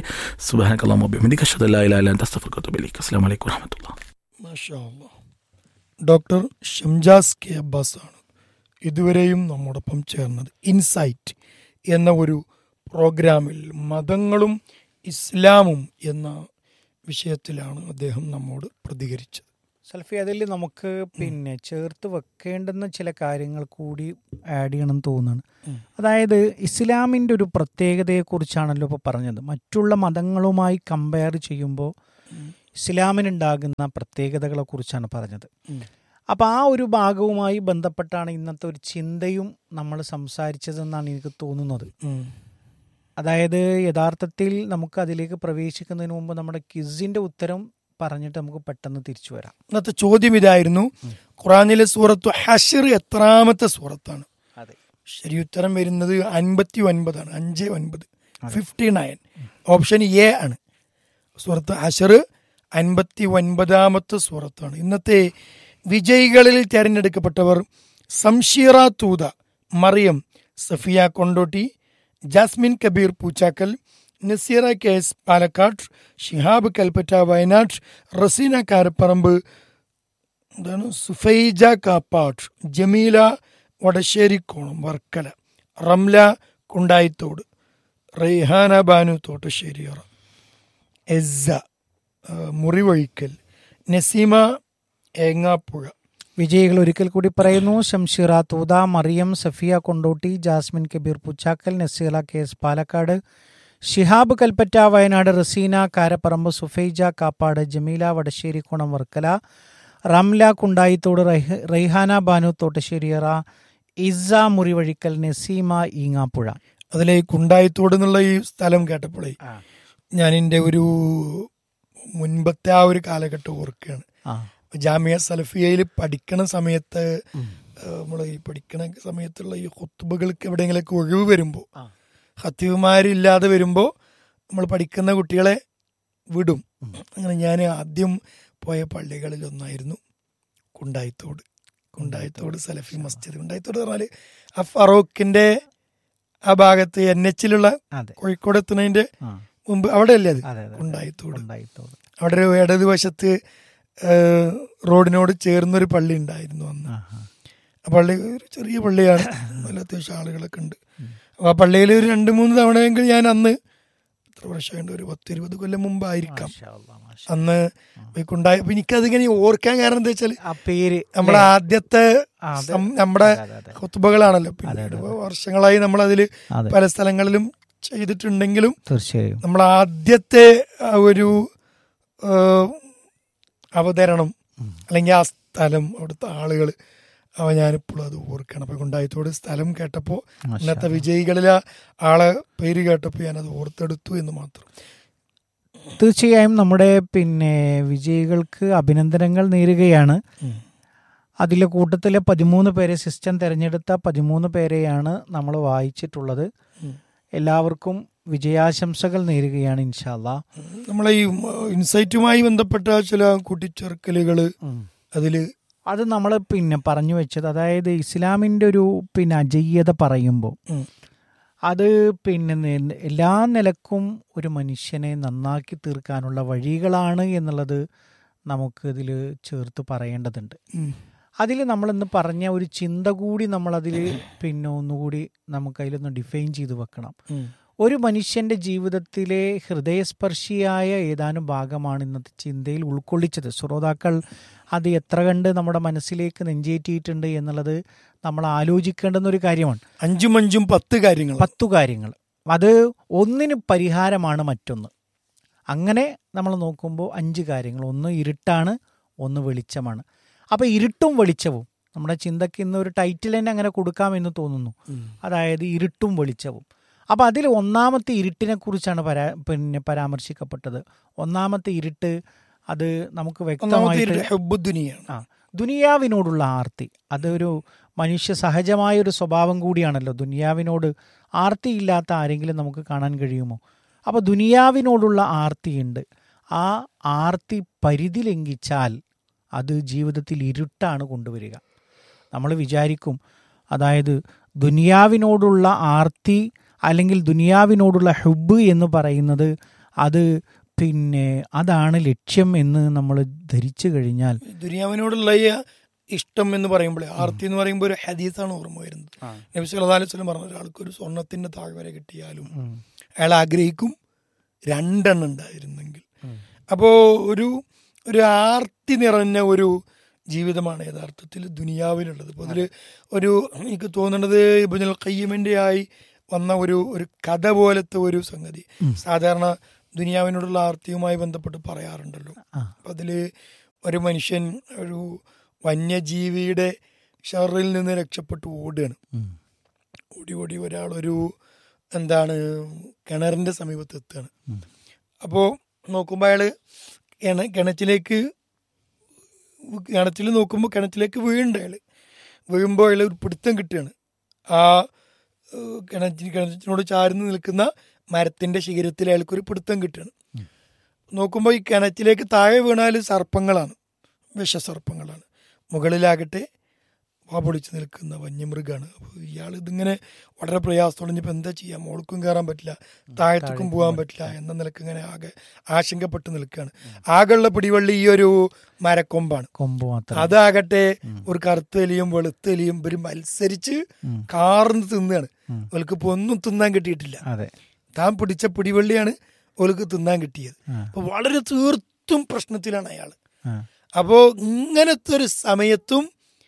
സുബാനക്കല്ലാസ്ലാം വലൈക്കും വറഹമത്തുള്ള മാഷാ അല്ലാ. ഡോക്ടർ ഷംജാസ് കെ അബ്ബാസ് ആണ് ഇതുവരെയും നമ്മോടൊപ്പം ചേർന്നത് ഇൻസൈറ്റ് എന്ന ഒരു പ്രോഗ്രാമിൽ മതങ്ങളും ഇസ്ലാമും എന്ന വിഷയത്തിലാണ് അദ്ദേഹം നമ്മോട് പ്രതികരിച്ചത് സെൽഫി അതിൽ നമുക്ക് പിന്നെ ചേർത്ത് വെക്കേണ്ടുന്ന ചില കാര്യങ്ങൾ കൂടി ആഡ് ചെയ്യണം എന്ന് തോന്നുന്നു ഉം. അതായത് ഇസ്ലാമിൻ്റെ ഒരു പ്രത്യേകതയെക്കുറിച്ചാണല്ലോ ഇപ്പോൾ പറഞ്ഞത് മറ്റുള്ള മതങ്ങളുമായി കമ്പയർ ചെയ്യുമ്പോൾ ഇസ്ലാമിനുണ്ടാകുന്ന പ്രത്യേകതകളെ കുറിച്ചാണ് പറഞ്ഞത് ഉം. അപ്പോൾ ആ ഒരു ഭാഗവുമായി ബന്ധപ്പെട്ടാണ് ഇന്നത്തെ ഒരു ചിന്തയും നമ്മൾ സംസാരിച്ചതെന്നാണ് എനിക്ക് തോന്നുന്നത് ഉം. അതായത് യഥാർത്ഥത്തിൽ നമുക്ക് അതിലേക്ക് പ്രവേശിക്കുന്നതിന് മുമ്പ് നമ്മുടെ ക്വിസിന്റെ ഉത്തരം പറഞ്ഞിട്ട് നമുക്ക് പെട്ടെന്ന് തിരിച്ചു വരാം ഇന്നത്തെ ചോദ്യം ഇതായിരുന്നു ഖുറാനിലെ സൂറത്ത് ഹഷർ എത്രാമത്തെ സൂറത്താണ് അതെ ശരി ഉത്തരം വരുന്നത് അൻപത്തി ഒൻപതാണ് അഞ്ച് ഒൻപത് ഫിഫ്റ്റി നയൻ ഓപ്ഷൻ എ ആണ് സൂറത്ത് ഹഷർ അൻപത്തി ഒൻപതാമത്തെ സൂറത്താണ് ഇന്നത്തെ വിജയികളിൽ തിരഞ്ഞെടുക്കപ്പെട്ടവർ സംഷീറ തൂത മറിയം സഫിയ കൊണ്ടോട്ടി ജാസ്മിൻ കബീർ പൂച്ചാക്കൽ നസീറ കെ എസ് പാലക്കാട് ഷിഹാബ് കൽപ്പറ്റ വയനാട് റസീന കാരപ്പറമ്പ് എന്താണ് സുഫൈജ കാപ്പാട് ജമീല വടശ്ശേരിക്കോണം വർക്കല റംല കുണ്ടായിത്തോട് റെയ്ഹാന ബാനു തോട്ടശ്ശേരിയറ എസ്സ ആ, മുറിവഴിക്കൽ നസീമ ഏങ്ങാപ്പുഴ വിജയികൾ ഒരിക്കൽ കൂടി പറയുന്നു ഷംഷീറ തൂത മറിയം സഫിയ കൊണ്ടോട്ടി ജാസ്മിൻ കബീർ പുച്ചാക്കൽ നസീറ കെ എസ് പാലക്കാട് ഷിഹാബ് കൽപ്പറ്റ വയനാട് റസീന കാരപ്പറമ്പ് സുഫൈജ കാപ്പാട് ജമീല വടശ്ശേരിക്കോണം വർക്കല റംല കുണ്ടായിത്തോട് റൈഹ- റൈഹാന ബാനു തോട്ടശ്ശേരിയറ ഇസ മുറിവഴിക്കൽ നസീമ ഈങ്ങാപ്പുഴ അതിലെ ഈ കുണ്ടായിത്തോട് എന്നുള്ള ഈ സ്ഥലം കേട്ടപ്പോഴേ ഞാൻ എൻ്റെ ഒരു മുൻപത്തെ ആ ഒരു കാലഘട്ടം ഓർക്കുകയാണ് ആ ജാമിയ സലഫിയയിൽ പഠിക്കണ സമയത്ത് നമ്മൾ ഈ പഠിക്കണ സമയത്തുള്ള ഈ ഹുത്തുബകൾക്ക് എവിടെയെങ്കിലൊക്കെ ഒഴിവ് വരുമ്പോൾ ആ. ഹത്തീവുമാരില്ലാതെ വരുമ്പോൾ നമ്മൾ പഠിക്കുന്ന കുട്ടികളെ വിടും അങ്ങനെ ഞാൻ ആദ്യം പോയ പള്ളികളിൽ ഒന്നായിരുന്നു കുണ്ടായിത്തോട് കുണ്ടായിത്തോട് സലഫി മസ്ജിദ് കുണ്ടായിത്തോട് പറഞ്ഞാൽ ആ ഫറൂഖിന്റെ ആ ഭാഗത്ത് എൻ എച്ചിലുള്ള അതെ കോഴിക്കോട് എത്തുന്നതിന്റെ ആ മുമ്പ് അവിടെ അല്ലേ അത് അതെ അതെ കുണ്ടായിത്തോട് ഉണ്ടായിത്തോട് അവിടെ ഒരു ഇടതുവശത്ത് ഏഹ്, റോഡിനോട് ചേർന്നൊരു പള്ളി ഉണ്ടായിരുന്നു അന്ന് ആ ആ ആ പള്ളി ഒരു ചെറിയ പള്ളിയാണ് നല്ല അത്യാവശ്യം ആളുകളൊക്കെ ഉണ്ട് അപ്പൊ ആ പള്ളിയിൽ ഒരു രണ്ട് മൂന്ന് തവണയെങ്കിൽ ഞാൻ അന്ന് എത്ര വർഷമുണ്ട് ഒരു പത്ത് ഇരുപത് കൊല്ലം മുമ്പായിരിക്കാം മാഷാ അല്ലാ, മാഷാ. അന്ന് പോയിക്കൊണ്ടായി അപ്പൊ എനിക്കതിങ്ങനെ ഓർക്കാൻ കാരണം എന്താ വെച്ചാൽ ആ പേര് നമ്മളെ ആദ്യത്തെ ആ, അതെ. സം- നമ്മുടെ അതെ, അതെ. ഹുത്തുബകളാണല്ലോ പിന്നീട് വർഷങ്ങളായി നമ്മൾ അതിൽ അതെ പല സ്ഥലങ്ങളിലും ചെയ്തിട്ടുണ്ടെങ്കിലും തീർച്ചയായും നമ്മൾ ആദ്യത്തെ ആ ഒരു ആ, അവതരണം അല്ലെങ്കിൽ ആ സ്ഥലം അവിടുത്തെ ആളുകൾ അവ ഞാനിപ്പോഴും അത് ഓർക്കണം അപ്പൊ കൊണ്ടായത്തോട് സ്ഥലം കേട്ടപ്പോൾ ഇന്നത്തെ വിജയികളിലെ ആളെ പേര് കേട്ടപ്പോൾ ഞാനത് ഓർത്തെടുത്തു എന്ന് മാത്രം തീർച്ചയായും നമ്മുടെ പിന്നെ വിജയികൾക്ക് അഭിനന്ദനങ്ങൾ നേരുകയാണ് അതിലെ കൂട്ടത്തിലെ പതിമൂന്ന് പേരെ സിസ്റ്റം തിരഞ്ഞെടുത്ത പതിമൂന്ന് പേരെയാണ് നമ്മൾ വായിച്ചിട്ടുള്ളത് ഉം. എല്ലാവർക്കും വിജയാശംസകൾ നേരുകയാണ് ഇൻഷാല്ലാ നമ്മളെ ഈ ഇൻസൈറ്റുമായി ബന്ധപ്പെട്ട ചില കൂട്ടിച്ചേർക്കലുകൾ അതില് അത് നമ്മൾ പിന്നെ പറഞ്ഞു വെച്ചത് അതായത് ഇസ്ലാമിൻ്റെ ഒരു പിന്നെ അജയ്യത പറയുമ്പോൾ ഉം. അത് പിന്നെ നെ- എല്ലാ നിലക്കും ഒരു മനുഷ്യനെ നന്നാക്കി തീർക്കാനുള്ള വഴികളാണ് എന്നുള്ളത് നമുക്ക് ഇതിൽ ചേർത്ത് പറയേണ്ടതുണ്ട് ഉം. അതിൽ നമ്മളിന്ന് പറഞ്ഞ ഒരു ചിന്ത കൂടി നമ്മളതിൽ പിന്നെ ഒന്നുകൂടി നമുക്ക് അതിലൊന്ന് ഡിഫൈൻ ചെയ്ത് വെക്കണം ഉം. ഒരു മനുഷ്യന്റെ ജീവിതത്തിലെ ഹൃദയസ്പർശിയായ ഏതാനും ഭാഗമാണ് ഇന്നത്തെ ചിന്തയിൽ ഉൾക്കൊള്ളിച്ചത് ശ്രോതാക്കൾ അത് എത്ര കണ്ട് നമ്മുടെ മനസ്സിലേക്ക് നെഞ്ചേറ്റിയിട്ടുണ്ട് എന്നുള്ളത് നമ്മൾ ആലോചിക്കേണ്ടുന്ന ഒരു കാര്യമാണ് അഞ്ചും അഞ്ചും പത്ത് കാര്യങ്ങൾ പത്തു കാര്യങ്ങൾ അത് ഒന്നിന് പരിഹാരമാണ് മറ്റൊന്ന് അങ്ങനെ നമ്മൾ നോക്കുമ്പോൾ അഞ്ച് കാര്യങ്ങൾ ഒന്ന് ഇരുട്ടാണ് ഒന്ന് വെളിച്ചമാണ് അപ്പോൾ ഇരുട്ടും വെളിച്ചവും നമ്മുടെ ചിന്തയ്ക്ക് ഇന്ന് ഒരു ടൈറ്റിൽ തന്നെ അങ്ങനെ കൊടുക്കാമെന്ന് തോന്നുന്നു അതായത് ഇരുട്ടും വെളിച്ചവും അപ്പോൾ അതിൽ ഒന്നാമത്തെ ഇരുട്ടിനെ കുറിച്ചാണ് പരാ പിന്നെ പരാമർശിക്കപ്പെട്ടത് ഒന്നാമത്തെ ഇരുട്ട് അത് നമുക്ക് ഒന്നാമത്തെ വ്യക്തമായിട്ട് ഹെബുദ്ദുനിയാണ് ആ ദുനിയാവിനോടുള്ള ആർത്തി അതൊരു മനുഷ്യ സഹജമായ ഒരു സ്വഭാവം കൂടിയാണല്ലോ ദുനിയാവിനോട് ആർത്തിയില്ലാത്ത ആരെങ്കിലും നമുക്ക് കാണാൻ കഴിയുമോ അപ്പോൾ ദുനിയാവിനോടുള്ള ആർത്തിയുണ്ട് ആ ആർത്തി പരിധി ലംഘിച്ചാൽ അത് ജീവിതത്തിൽ ഇരുട്ടാണ് കൊണ്ടുവരിക നമ്മൾ വിചാരിക്കും അതായത് ദുനിയാവിനോടുള്ള ആർത്തി അല്ലെങ്കിൽ ദുനിയാവിനോടുള്ള ഹുബ് എന്ന് പറയുന്നത് അത് പിന്നെ അതാണ് ലക്ഷ്യം എന്ന് നമ്മൾ ധരിച്ചു കഴിഞ്ഞാൽ ദുനിയാവിനോടുള്ള ഈ ഇഷ്ടം എന്ന് പറയുമ്പോൾ ആർത്തി എന്ന് പറയുമ്പോൾ ഒരു ഹദീസാണ് ഓർമ്മ വരുന്നത് നബി സല്ലല്ലാഹു അലൈഹി വസല്ലം പറഞ്ഞ ഒരാൾക്ക് ഒരു സ്വർണത്തിന്റെ താഴ്വര കിട്ടിയാലും ഉം. അയാൾ ആഗ്രഹിക്കും രണ്ടെണ്ണം ഉണ്ടായിരുന്നെങ്കിൽ അപ്പോ ഒരു ഒരു ആർത്തി നിറഞ്ഞ ഒരു ജീവിതമാണ് യഥാർത്ഥത്തിൽ ദുനിയാവിലുള്ളത് അപ്പോൾ അതിൽ ഒരു എനിക്ക് തോന്നുന്നത് ഇബുൽ കയ്യമിൻ്റെ ആയി വന്ന ഒരു ഒരു കഥ പോലത്തെ ഒരു സംഗതി സാധാരണ ദുനിയാവിനോടുള്ള ആർത്തിയുമായി ബന്ധപ്പെട്ട് പറയാറുണ്ടല്ലോ ആ. അപ്പം അതിൽ ഒരു മനുഷ്യൻ ഒരു വന്യജീവിയുടെ ഷറിൽ നിന്ന് രക്ഷപ്പെട്ട് ഓടുകയാണ് ഉം. ഓടി ഓടി ഒരാളൊരു എന്താണ് കിണറിൻ്റെ സമീപത്ത് എത്തുകയാണ് ഉം. അപ്പോൾ നോക്കുമ്പോൾ അയാൾ കിണ കിണറ്റിലേക്ക് കിണറ്റിൽ നോക്കുമ്പോൾ കിണറ്റിലേക്ക് വീഴുന്നുണ്ട് അയാൾ വീഴുമ്പോൾ അയാൾ ഒരു പിടുത്തം കിട്ടുകയാണ് ആ ഏഹ്, കിണറ്റിന് കിണറ്റിനോട് ചാർന്ന് നിൽക്കുന്ന മരത്തിൻ്റെ ശിഖരത്തിൽ അയാൾക്കൊരു പിടുത്തം കിട്ടുകയാണ് നോക്കുമ്പോൾ ഈ കിണറ്റിലേക്ക് താഴെ വീണാൽ സർപ്പങ്ങളാണ് വിഷസർപ്പങ്ങളാണ് മുകളിലാകട്ടെ വാപൊളിച്ച് നിൽക്കുന്ന വന്യമൃഗമാണ് അപ്പോൾ ഇയാൾ ഇതിങ്ങനെ വളരെ പ്രയാസത്തോടെ ഇനിയിപ്പോൾ എന്താ ചെയ്യാം മോൾക്കും കയറാൻ പറ്റില്ല താഴത്തേക്കും പോകാൻ പറ്റില്ല എന്ന നിലക്ക് ഇങ്ങനെ ആകെ ആശങ്കപ്പെട്ട് നിൽക്കുകയാണ് ആകെയുള്ള പിടിവള്ളി ഈ ഒരു മരക്കൊമ്പാണ് കൊമ്പ് മാത്രം അതാകട്ടെ ഒരു കറുത്തലിയും വെളുത്തലിയും ഇവർ മത്സരിച്ച് ഉം. കാർന്ന് തിന്നുകയാണ് ഉം. അവൾക്ക് ഇപ്പോൾ ഒന്നും തിന്നാൻ കിട്ടിയിട്ടില്ല അതെ താൻ പിടിച്ച പിടിവള്ളിയാണ് അവൾക്ക് തിന്നാൻ കിട്ടിയത് ആ. അപ്പോൾ വളരെ തീർത്തും പ്രശ്നത്തിലാണ് അയാൾ ആ. അപ്പോൾ ഇങ്ങനത്തെ ഒരു സമയത്തും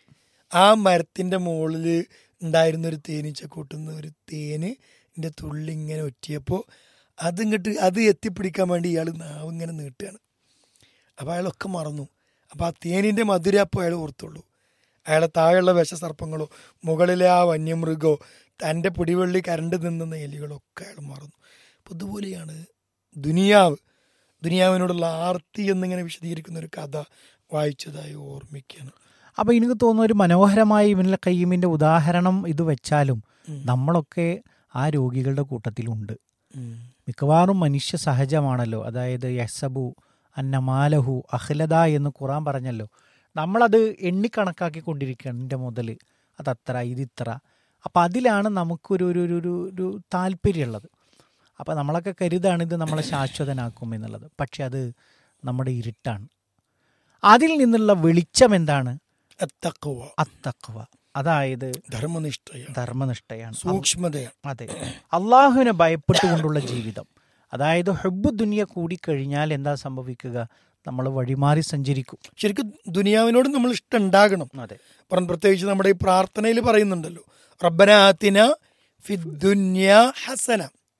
ആ മരത്തിൻ്റെ മുകളിൽ ഉണ്ടായിരുന്ന ഒരു തേനീച്ചക്കൂട്ടുന്ന ഒരു തേന് എൻ്റെ തുള്ളി ഇങ്ങനെ ഒറ്റിയപ്പോൾ അതിങ്ങോട്ട് അത് എത്തിപ്പിടിക്കാൻ വേണ്ടി ഇയാൾ നാവ് ഇങ്ങനെ നീട്ടുകയാണ് അപ്പോൾ അയാളൊക്കെ മറന്നു അപ്പോൾ ആ തേനിൻ്റെ മധുര അപ്പോൾ അയാൾ ഓർത്തുള്ളൂ അയാളെ താഴെയുള്ള വിഷസർപ്പങ്ങളോ മുകളിലെ ആ വന്യമൃഗമോ തൻ്റെ പിടിവള്ളി കരണ്ട് നിന്നുന്ന എലികളൊക്കെ അയാൾ മറന്നു അപ്പോൾ ഇതുപോലെയാണ് ദുനിയാവ് ദുനിയാവിനോടുള്ള ആർത്തി എന്നിങ്ങനെ വിശദീകരിക്കുന്ന ഒരു കഥ വായിച്ചതായി ഓർമ്മിക്കുകയാണ് അപ്പൊ എനിക്ക് തോന്നുന്ന ഒരു മനോഹരമായ ഇവനിലെ കയ്യുമിന്റെ ഉദാഹരണം ഇത് വെച്ചാലും ഉം. നമ്മളൊക്കെ ആ രോഗികളുടെ കൂട്ടത്തിലുണ്ട് ഉം. മിക്കവാറും മനുഷ്യ സഹജമാണല്ലോ അതായത് യസബു അന്നമാലഹു അഹ്ലദ എന്ന് ഖുറാൻ പറഞ്ഞല്ലോ നമ്മളത് എണ്ണിക്കണക്കാക്കിക്കൊണ്ടിരിക്കുകയാണ് എൻ്റെ മുതൽ അതത്ര ഇതിത്ര അപ്പം അതിലാണ് നമുക്കൊരു ഒരു ഒരു ഒരു ഒരു താല്പര്യമുള്ളത് അപ്പം നമ്മളൊക്കെ കരുതാണ് ഇത് നമ്മളെ ശാശ്വതനാക്കും എന്നുള്ളത് പക്ഷെ അത് നമ്മുടെ ഇരുട്ടാണ് അതിൽ നിന്നുള്ള വെളിച്ചം എന്താണ് അത്തഖ്വ അത്തക്വ അതായത് ധർമ്മനിഷ്ഠയാണ് ധർമ്മനിഷ്ഠയാണ് സൂക്ഷ്മതയാണ് അതെ അള്ളാഹുവിനെ ഭയപ്പെട്ടുകൊണ്ടുള്ള ജീവിതം അതായത് ഹെബ് ദുനിയ കൂടിക്കഴിഞ്ഞാൽ എന്താ സംഭവിക്കുക നമ്മൾ വഴിമാറി സഞ്ചരിക്കും ശരിക്കും ദുനിയാവിനോട് നമ്മൾ ഇഷ്ടം ഉണ്ടാകണം അതെ പറഞ്ഞ പ്രത്യേകിച്ച് നമ്മുടെ ഈ പ്രാർത്ഥനയിൽ പറയുന്നുണ്ടല്ലോ റബ്ബന ആത്തിന ഫിദ്ദുന്യ ഹസന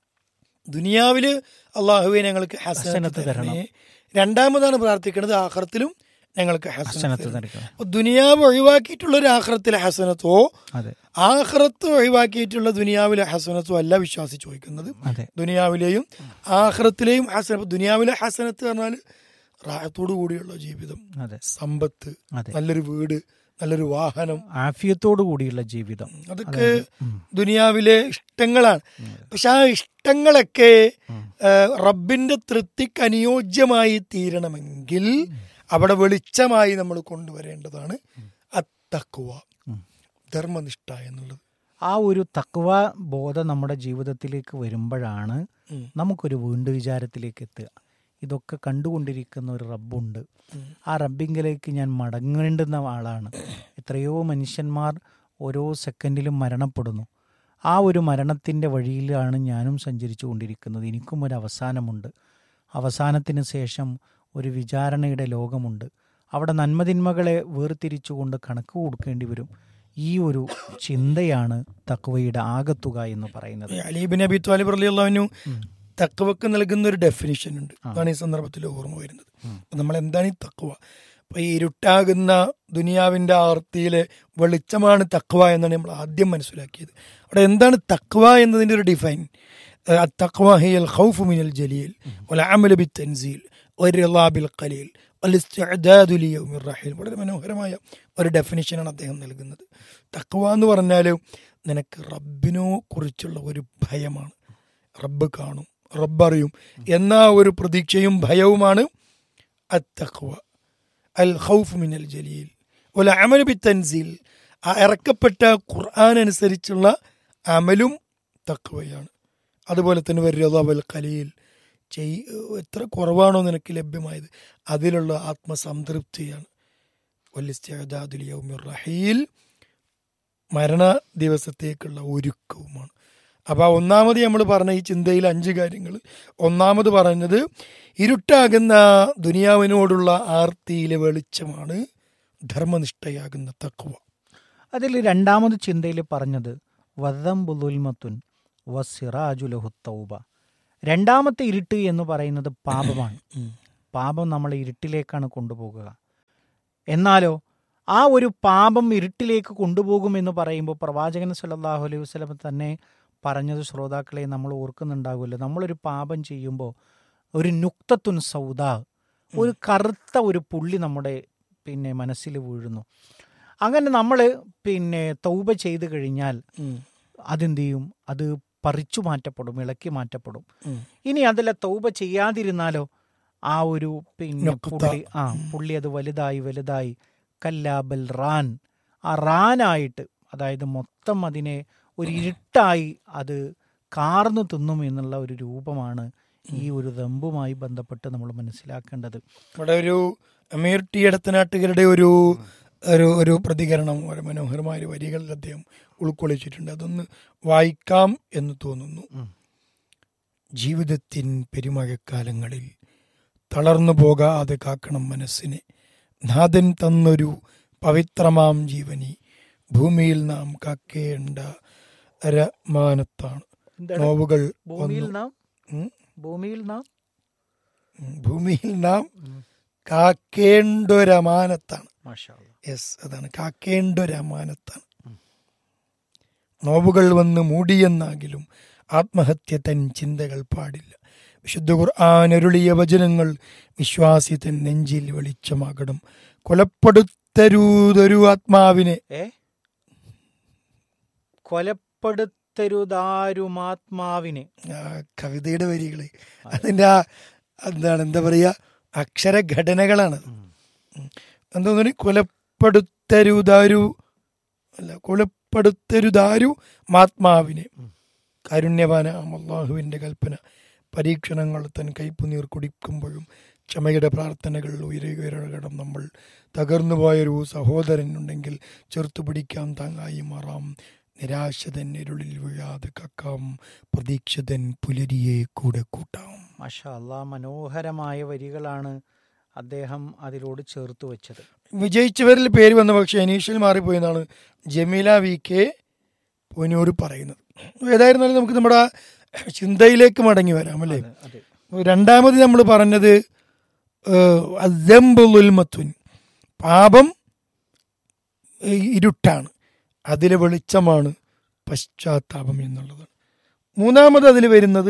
ദുനിയാവില് അള്ളാഹുവെ ഞങ്ങൾക്ക് ഹസനത്ത് ഹസനത്ത് തരണേ രണ്ടാമതാണ് പ്രാർത്ഥിക്കുന്നത് ആഖിറത്തിലും ഞങ്ങൾക്ക് ഹസനത്ത് ഹസനത്ത് തരണം. തരണം. അപ്പൊ ദുനിയാവ് ഒഴിവാക്കിയിട്ടുള്ള ഒരു ആഖിറത്തിലെ ഹസനത്തോ അതെ ആഖിറത്ത് ഒഴിവാക്കിയിട്ടുള്ള ദുനിയാവിലെ ഹസനത്തോ അല്ല വിശ്വാസി ചോദിക്കുന്നത് അതെ ദുനിയാവിലെയും ആഖിറത്തിലെയും ഹസന അപ്പൊ ദുനിയാവിലെ ഹസനത്ത് പറഞ്ഞാൽ റായത്തോടു കൂടിയുള്ള ജീവിതം അതെ സമ്പത്ത് അതെ നല്ലൊരു വീട് നല്ലൊരു വാഹനം ആഫിയത്തോടു കൂടിയുള്ള ജീവിതം അതൊക്കെ ദുനിയാവിലെ ഇഷ്ടങ്ങളാണ് പക്ഷെ ആ ഇഷ്ടങ്ങളൊക്കെ ആ, റബ്ബിന്റെ തൃപ്തിക്ക് അനുയോജ്യമായി തീരണമെങ്കിൽ അവിടെ വെളിച്ചമായി നമ്മൾ കൊണ്ടുവരേണ്ടതാണ് അത്തക്കുവ ധർമ്മനിഷ്ഠ എന്നുള്ളത് ആ ഒരു തക്വ ബോധം നമ്മുടെ ജീവിതത്തിലേക്ക് വരുമ്പോഴാണ് ഉം. നമുക്കൊരു വീണ്ടു വിചാരത്തിലേക്ക് എത്തുക ഇതൊക്കെ കണ്ടുകൊണ്ടിരിക്കുന്ന ഒരു റബ്ബുണ്ട് ആ റബ്ബിങ്കിലേക്ക് ഞാൻ മടങ്ങേണ്ടുന്ന ആളാണ് എത്രയോ മനുഷ്യന്മാർ ഓരോ സെക്കൻഡിലും മരണപ്പെടുന്നു ആ ഒരു മരണത്തിൻ്റെ വഴിയിലാണ് ഞാനും സഞ്ചരിച്ചു കൊണ്ടിരിക്കുന്നത് എനിക്കും ഒരു അവസാനമുണ്ട് അവസാനത്തിന് ശേഷം ഒരു വിചാരണയുടെ ലോകമുണ്ട് അവിടെ നന്മതിന്മകളെ വേർതിരിച്ചുകൊണ്ട് കണക്ക് കൊടുക്കേണ്ടി വരും ഈ ഒരു ചിന്തയാണ് തക്വയുടെ ആകത്തുക എന്ന് പറയുന്നത് അലീബിൻ അബി താലിബ് അള്ളാഹുവിനു തക്കവക്ക് നൽകുന്ന ഒരു ഡെഫിനിഷൻ ഉണ്ട് അതാണ് ഈ സന്ദർഭത്തിൽ ഓർമ്മ വരുന്നത് അപ്പൊ നമ്മൾ എന്താണ് ഈ തക്കവ അപ്പൊ ഈ ഇരുട്ടാകുന്ന ദുനിയാവിന്റെ ആർത്തിയിലെ വെളിച്ചമാണ് തക്വ എന്നാണ് നമ്മൾ ആദ്യം മനസ്സിലാക്കിയത് അവിടെ എന്താണ് തക്വ എന്നതിന്റെ ഒരു ഡിഫൈൻ التقوى هي الخوف من الجليل والعمل بالتنزيل والرضا بالقليل والاستعداد ليوم الرحيل വളരെ മനോഹരമായ ഒരു ഡെഫിനിഷനാണ് അദ്ദേഹം നൽകുന്നത് തക്വ എന്ന് പറഞ്ഞാൽ നിനക്ക് റബ്ബിനോ കുറിച്ചുള്ള ഒരു ഭയമാണ് റബ്ബ് കാണും റബ്ബ് അറിയും എന്ന ഒരു പ്രതീക്ഷയും ഭയവുമാണ് അത്തഖ്വ അൽ ഖൗഫ് മിനൽ ജലീൽ ഒല അമൽ ബി തൻസീൽ ആ ഇറക്കപ്പെട്ട ഖുർആൻ അനുസരിച്ചുള്ള അമലും തഖ്വയാണ് അതുപോലെ തന്നെ വര്യതാവൽ കലയിൽ ചെയ് എത്ര കുറവാണോ നിനക്ക് ലഭ്യമായത് അതിലുള്ള ആത്മസംതൃപ്തിയാണ് വല്ലിസ്തിഅദാദുൽ യൗമിർ റഹീൽ മരണ ദിവസത്തേക്കുള്ള ഒരുക്കവുമാണ് അപ്പോൾ ഒന്നാമത് നമ്മൾ പറഞ്ഞ ഈ ചിന്തയിൽ അഞ്ച് കാര്യങ്ങൾ ഒന്നാമത് പറഞ്ഞത് ഇരുട്ടാകുന്ന ദുനിയാവിനോടുള്ള ആർത്തിയിലെ വെളിച്ചമാണ് ധർമ്മനിഷ്ഠയാകുന്ന തക്കുവ അതിൽ രണ്ടാമത് ചിന്തയിൽ പറഞ്ഞത് വദംബുലുൽമത്തുൻ വസിറാജുലഹു തൗബ രണ്ടാമത്തെ ഇരുട്ട് എന്ന് പറയുന്നത് പാപമാണ് പാപം നമ്മളെ ഇരുട്ടിലേക്കാണ് കൊണ്ടുപോകുക എന്നാലോ ആ ഒരു പാപം ഇരുട്ടിലേക്ക് കൊണ്ടുപോകുമെന്ന് പറയുമ്പോൾ പ്രവാചകൻ സല്ലല്ലാഹു അലൈഹി വസല്ലം തന്നെ പറഞ്ഞത് ശ്രോതാക്കളെ നമ്മൾ ഓർക്കുന്നുണ്ടാകുമല്ലോ നമ്മളൊരു പാപം ചെയ്യുമ്പോൾ ഒരു നുക്തത്തുൻ സൗദ ഒരു കറുത്ത ഒരു പുള്ളി നമ്മുടെ പിന്നെ മനസ്സിൽ വീഴുന്നു അങ്ങനെ നമ്മൾ പിന്നെ തൗബ ചെയ്ത് കഴിഞ്ഞാൽ അതെന്ത് ചെയ്യും അത് പറിച്ചു മാറ്റപ്പെടും ഇളക്കി മാറ്റപ്പെടും ഉം. ഇനി അതിലെ തൗബ ചെയ്യാതിരുന്നാലോ ആ ഒരു പിന്നെ നൊക്ത. പുള്ളി ആ പുള്ളി അത് വലുതായി വലുതായി കല്ലാബൽ റാൻ ആ റാനായിട്ട് അതായത് മൊത്തം അതിനെ ഒരു ഇരുട്ടായി അത് കാർന്നു തിന്നും എന്നുള്ള ഒരു രൂപമാണ് ഈ ഒരു ദമ്പുമായി ബന്ധപ്പെട്ട് നമ്മൾ മനസ്സിലാക്കേണ്ടത് ഇവിടെ ഒരു അമീർ ടി എടത്തനാട്ടുകാരുടെ ഒരു ഒരു ഒരു പ്രതികരണം ഒരു മനോഹരമായ ഒരു വരികളിൽ അദ്ദേഹം ഉൾക്കൊള്ളിച്ചിട്ടുണ്ട് അതൊന്ന് വായിക്കാം എന്ന് തോന്നുന്നു ഉം. ജീവിതത്തിൻ പെരുമഴക്കാലങ്ങളിൽ തളർന്നു പോകാതെ കാക്കണം മനസ്സിനെ നാഥൻ തന്നൊരു പവിത്രമാം ജീവനി ഭൂമിയിൽ നാം കാക്കേണ്ട രമാനത്താണ് എന്താണ്? നോവുകൾ ഭൂമിയിൽ വന്നു. നാം ഉം. ഭൂമിയിൽ നാം ഉം. ഭൂമിയിൽ നാം കാക്കേണ്ടൊരമാനത്താണ് മാഷാ അല്ലാ. യെസ് അതാണ് കാക്കേണ്ടൊരമാനത്താണ് നോവുകൾ വന്ന് മൂടിയെന്നാകിലും ആത്മഹത്യ തൻ ചിന്തകൾ പാടില്ല വിശുദ്ധ ഖുർആൻ അരുളിയ വചനങ്ങൾ വിശ്വാസി തൻ നെഞ്ചിൽ വെളിച്ചമാകണം കൊലപ്പെടുത്തരൂതൊരു ആത്മാവിനെ ഏ കൊലപ്പെടുത്തരുതാരുമാത്മാവിനെ ആ കവിതയുടെ വരികള് അതിന്റെ ആ എന്താണ് എന്താ പറയുക അക്ഷരഘടനകളാണ് എന്താ പറയുക കൊലപ്പെടുത്തരുതാരു അല്ല കൊലപ്പെടുത്തരുതാരു മാത്മാവിനെ കാരുണ്യവാനാം അള്ളാഹുവിൻ്റെ കൽപ്പന പരീക്ഷണങ്ങൾ തൻ കയ്പുനീർ കുടിക്കുമ്പോഴും ക്ഷമയുടെ പ്രാർത്ഥനകൾ ഉയരുകയറകടം നമ്മൾ തകർന്നുപോയൊരു സഹോദരൻ ഉണ്ടെങ്കിൽ ചെറുത്തു പിടിക്കാം താങ്ങായി മാറാം നിരാശതൻ ഇരുളിൽ വീഴാതെ കക്കാം പ്രതീക്ഷിതൻ പുലരിയെ കൂടെ കൂട്ടാം മാഷാ അല്ലാ മനോഹരമായ വരികളാണ് അദ്ദേഹം അതിലോട് ചേർത്ത് വെച്ചത് വിജയിച്ചവരിൽ പേര് വന്ന പക്ഷേ അനീഷിൽ മാറിപ്പോയെന്നാണ് ജമീല വി കെ പൊന്നൂർ പറയുന്നത് ഏതായിരുന്നാലും നമുക്ക് നമ്മുടെ ചിന്തയിലേക്ക് മടങ്ങി വരാം അല്ലേ അതെ രണ്ടാമത് നമ്മൾ പറഞ്ഞത് അസംബുൽമത്തുൻ പാപം ഏഹ്, ഇരുട്ടാണ് അതിലെ വെളിച്ചമാണ് പശ്ചാത്താപം എന്നുള്ളത് മൂന്നാമത് അതിൽ വരുന്നത്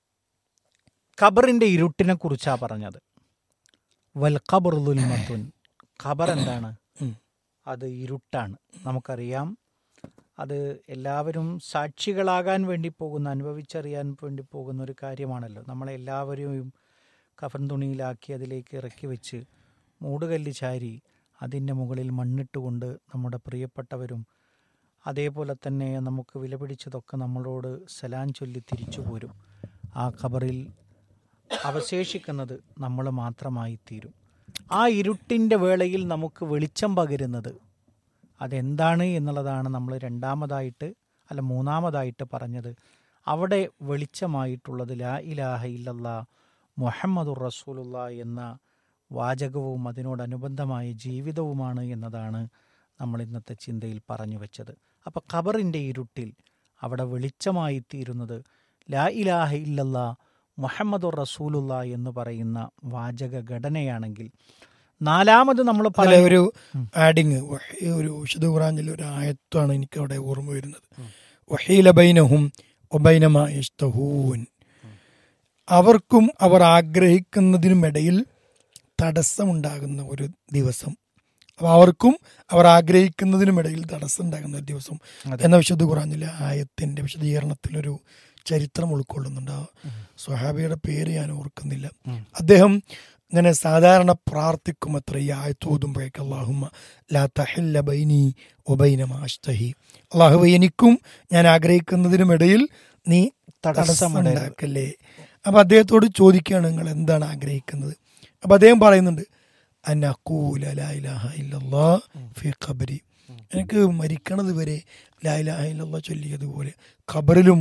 ഖബറിന്റെ ഇരുട്ടിനെ കുറിച്ചാ പറഞ്ഞത് വൽ ഖബറുൽമത്തുൻ ഖബർ എന്താണ് ഉം. അത് ഇരുട്ടാണ് നമുക്കറിയാം അത് എല്ലാവരും സാക്ഷികളാകാൻ വേണ്ടി പോകുന്ന അനുഭവിച്ചറിയാൻ വേണ്ടി പോകുന്ന ഒരു കാര്യമാണല്ലോ നമ്മളെല്ലാവരെയും കഫൻ തുണിയിലാക്കി അതിലേക്ക് ഇറക്കി വെച്ച് മൂടുകല്ല് ചാരി അതിൻ്റെ മുകളിൽ മണ്ണിട്ടുകൊണ്ട് നമ്മുടെ പ്രിയപ്പെട്ടവരും അതേപോലെ തന്നെ നമുക്ക് വിലപിടിച്ചതൊക്കെ നമ്മളോട് സലാൻ ചൊല്ലി തിരിച്ചു പോരും ആ ഖബറിൽ അവശേഷിക്കുന്നത് നമ്മൾ മാത്രമായി തീരും ആ ഇരുട്ടിൻ്റെ വേളയിൽ നമുക്ക് വെളിച്ചം പകരുന്നത് അതെന്താണ് എന്നുള്ളതാണ് നമ്മൾ രണ്ടാമതായിട്ട് അല്ല മൂന്നാമതായിട്ട് പറഞ്ഞത് അവിടെ വെളിച്ചമായിട്ടുള്ളത് ലാ ഇലാഹ ഇല്ലല്ലാ മുഹമ്മദുർ റസൂലുള്ള എന്ന വാചകവും അതിനോടനുബന്ധമായ ജീവിതവുമാണ് എന്നതാണ് നമ്മൾ ഇന്നത്തെ ചിന്തയിൽ പറഞ്ഞു വെച്ചത് അപ്പം ഖബറിൻ്റെ ഇരുട്ടിൽ അവിടെ വെളിച്ചമായി തീരുന്നത് ലാ ഇലാഹ ഇല്ലല്ലാ മുഹമ്മദുർ റസൂലുള്ള എന്ന് പറയുന്ന വാചക ഘടനയാണെങ്കിൽ നാലാമത് നമ്മൾ അതിലെ പറയുന്ന ഒരു ആഡിങ് ഒരു വിശുദ്ധ ഖുറാനിലെ ഒരു ആയത്താണ് എനിക്ക് അവിടെ ഓർമ്മ വരുന്നത് വഹീല ബൈനഹും ഒബൈനമായിഷ്ടഹൂൻ അവർക്കും അവർ ആഗ്രഹിക്കുന്നതിനുമിടയിൽ തടസ്സമുണ്ടാകുന്ന ഒരു ദിവസം അപ്പൊ അവർക്കും അവർ ആഗ്രഹിക്കുന്നതിനുമിടയിൽ തടസ്സം ഉണ്ടാകുന്ന ഒരു ദിവസം അതെ. എന്ന വിശുദ്ധ ഖുറാനിലെ ആയത്തിന്റെ വിശദീകരണത്തിലൊരു ചരിത്രം ഉൾക്കൊള്ളുന്നുണ്ട് ആ സ്വഹാബിയുടെ പേര് ഞാൻ ഓർക്കുന്നില്ല ഉം. അദ്ദേഹം ഇങ്ങനെ സാധാരണ പ്രാർത്ഥിക്കും അത്ര ഈ ആയത്തോതുമ്പോഴേക്ക് അള്ളാഹുമ്മ ലാ തഹില്ല ബൈനി ഒബൈന മാഷ്തഹി അള്ളാഹു എനിക്കും ഞാൻ ആഗ്രഹിക്കുന്നതിനുമിടയിൽ നീ തടസ്സമിടരുത്. തടസ്സമുണ്ടാക്കല്ലേ അപ്പൊ അദ്ദേഹത്തോട് ചോദിക്കുകയാണ് നിങ്ങൾ എന്താണ് ആഗ്രഹിക്കുന്നത് അപ്പൊ അദ്ദേഹം പറയുന്നുണ്ട് അന്നഖൂല ലാ ഇലാഹ ഇല്ലല്ലാ ഫി ഖബരി എനിക്ക് മരിക്കണത് വരെ ലാ ഇലാഹ ഇല്ലല്ലാ ചൊല്ലിയതുപോലെ ഖബറിലും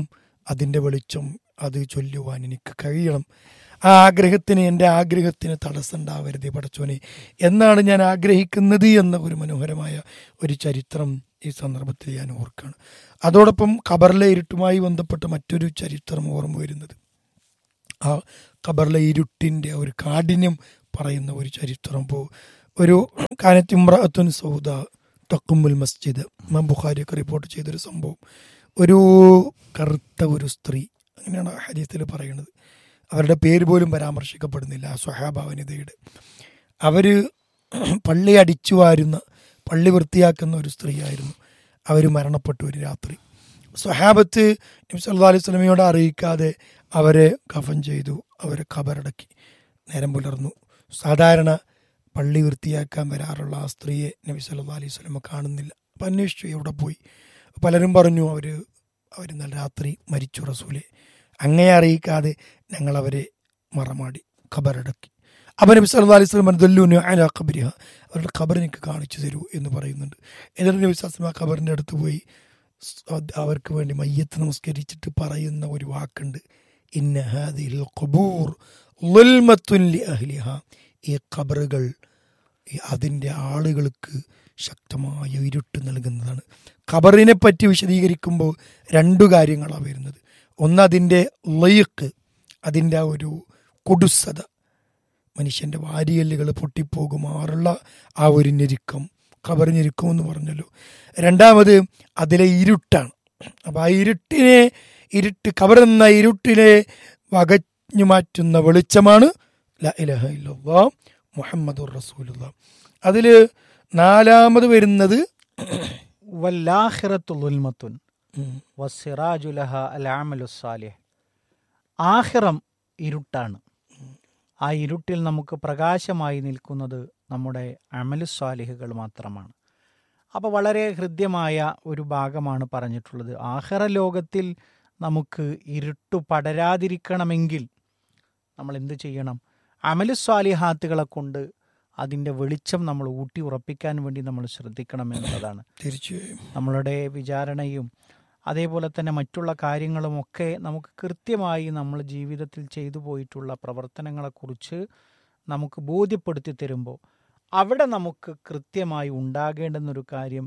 അതിൻ്റെ വെളിച്ചം അത് ചൊല്ലുവാൻ എനിക്ക് കഴിയണം ആ ആഗ്രഹത്തിന് എൻ്റെ ആഗ്രഹത്തിന് തടസ്സം ഉണ്ടാവരുതേ പടച്ചോനെ എന്നാണ് ഞാൻ ആഗ്രഹിക്കുന്നത് എന്ന ഒരു മനോഹരമായ ഒരു ചരിത്രം ഈ സന്ദർഭത്തിൽ ഞാൻ ഓർക്കാണ് അതോടൊപ്പം ഖബറിലെ ഇരുട്ടുമായി ബന്ധപ്പെട്ട മറ്റൊരു ചരിത്രം ഓർമ്മ വരുന്നത് ആ ഖബറിലെ ഇരുട്ടിൻ്റെ ഒരു കാഠിന്യം പറയുന്ന ഒരു ചരിത്രം ഇപ്പോൾ ഒരു കാനത്തിമ്രഅത്തുൻ സൗദ തക്കുമുൽ മസ്ജിദ് ഇമാം ബുഖാരിയൊക്കെ റിപ്പോർട്ട് ചെയ്തൊരു സംഭവം ഒരു കറുത്ത ഒരു സ്ത്രീ അങ്ങനെയാണ് ഹദീസിൽ പറയുന്നത് അവരുടെ പേര് പോലും പരാമർശിക്കപ്പെടുന്നില്ല ആ സ്വഹാബ വനിതയുടെ അവർ പള്ളി അടിച്ചു വാരുന്ന പള്ളി വൃത്തിയാക്കുന്ന ഒരു സ്ത്രീയായിരുന്നു അവർ മരണപ്പെട്ടു ഒരു രാത്രി സ്വഹാബത്ത് നബി സല്ലല്ലാഹു അലൈഹി സ്വലമയോട് അറിയിക്കാതെ അവരെ കഫൻ ചെയ്തു അവരെ ഖബറടക്കി നേരം പുലർന്നു സാധാരണ പള്ളി വൃത്തിയാക്കാൻ വരാറുള്ള ആ സ്ത്രീയെ നബി സല്ലല്ലാഹു അലൈഹി സ്വലമ കാണുന്നില്ല അപ്പം അന്വേഷിച്ചു എവിടെ പോയി പലരും പറഞ്ഞു അവർ അവർ ഇന്നലെ രാത്രി മരിച്ചു റസൂലെ അങ്ങയെ അറിയിക്കാതെ ഞങ്ങൾ അവരെ മറമാടി ഖബറടക്കി അപ്പം നബി സല്ലല്ലാഹു അലൈഹി വസല്ലം ദല്ലൂനു അലാ ഖബരിഹ അവരുടെ ഖബർ എനിക്ക് കാണിച്ചു തരൂ എന്ന് പറയുന്നുണ്ട് എന്നിട്ട് നബി സല്ലല്ലാഹു ആ ഖബറിൻ്റെ അടുത്ത് പോയി സ് അവർക്ക് വേണ്ടി മയ്യത്ത് നമസ്കരിച്ചിട്ട് പറയുന്ന ഒരു വാക്കുണ്ട് ഇന്ന ഹാദിൽ ഖുബൂർ ളുൽമത്തുൻ ലി അഹ്ലിഹ ഈ ഖബറുകൾ ഈ അതിൻ്റെ ആളുകൾക്ക് ശക്തമായ ഇരുട്ട് നൽകുന്നതാണ് ഖബറിനെ പറ്റി വിശദീകരിക്കുമ്പോൾ രണ്ടു കാര്യങ്ങളാണ് വരുന്നത് ഒന്ന് അതിൻ്റെ ലയ്ക്ക് അതിൻ്റെ ആ ഒരു കുടുസത മനുഷ്യൻ്റെ വാരിയല്ലുകൾ പൊട്ടിപ്പോകുമാറുള്ള ആ ഒരു ഞെരുക്കം ഖബർ ഞെരുക്കം എന്ന് പറഞ്ഞല്ലോ രണ്ടാമത് അതിലെ ഇരുട്ടാണ് അപ്പം ആ ഇരുട്ടിനെ ഇരുട്ട് ഖബർ എന്ന ഇരുട്ടിനെ വകഞ്ഞു മാറ്റുന്ന വെളിച്ചമാണ് ല ഇലഹ ഇല്ലല്ലാ മുഹമ്മദുർ റസൂലുള്ള അതിൽ നാലാമത് വരുന്നത് വല്ലാഹിറത്തു ലുൽമത്തുൻ ഉം, വസിറാജുലഹ അലാമലുസാലിഹ് ആഹിറം ഇരുട്ടാണ് ആ ഇരുട്ടിൽ നമുക്ക് പ്രകാശമായി നിൽക്കുന്നത് നമ്മുടെ അമലുസ്വാലിഹുകൾ മാത്രമാണ് അപ്പോൾ വളരെ ഹൃദ്യമായ ഒരു ഭാഗമാണ് പറഞ്ഞിട്ടുള്ളത് ആഹിറ ലോകത്തിൽ നമുക്ക് ഇരുട്ടു പടരാതിരിക്കണമെങ്കിൽ നമ്മൾ എന്ത് ചെയ്യണം അമലുസ്വാലിഹാത്തുകളെ കൊണ്ട് അതിൻ്റെ വെളിച്ചം നമ്മൾ ഊട്ടി ഉറപ്പിക്കാൻ വേണ്ടി നമ്മൾ ശ്രദ്ധിക്കണം എന്നുള്ളതാണ് തീർച്ചയായും നമ്മളുടെ വിചാരണയും അതേപോലെ തന്നെ മറ്റുള്ള കാര്യങ്ങളുമൊക്കെ നമുക്ക് കൃത്യമായി നമ്മൾ ജീവിതത്തിൽ ചെയ്തു പോയിട്ടുള്ള പ്രവർത്തനങ്ങളെക്കുറിച്ച് നമുക്ക് ബോധ്യപ്പെടുത്തി തരുമ്പോൾ അവിടെ നമുക്ക് കൃത്യമായി ഉണ്ടാകേണ്ടുന്നൊരു കാര്യം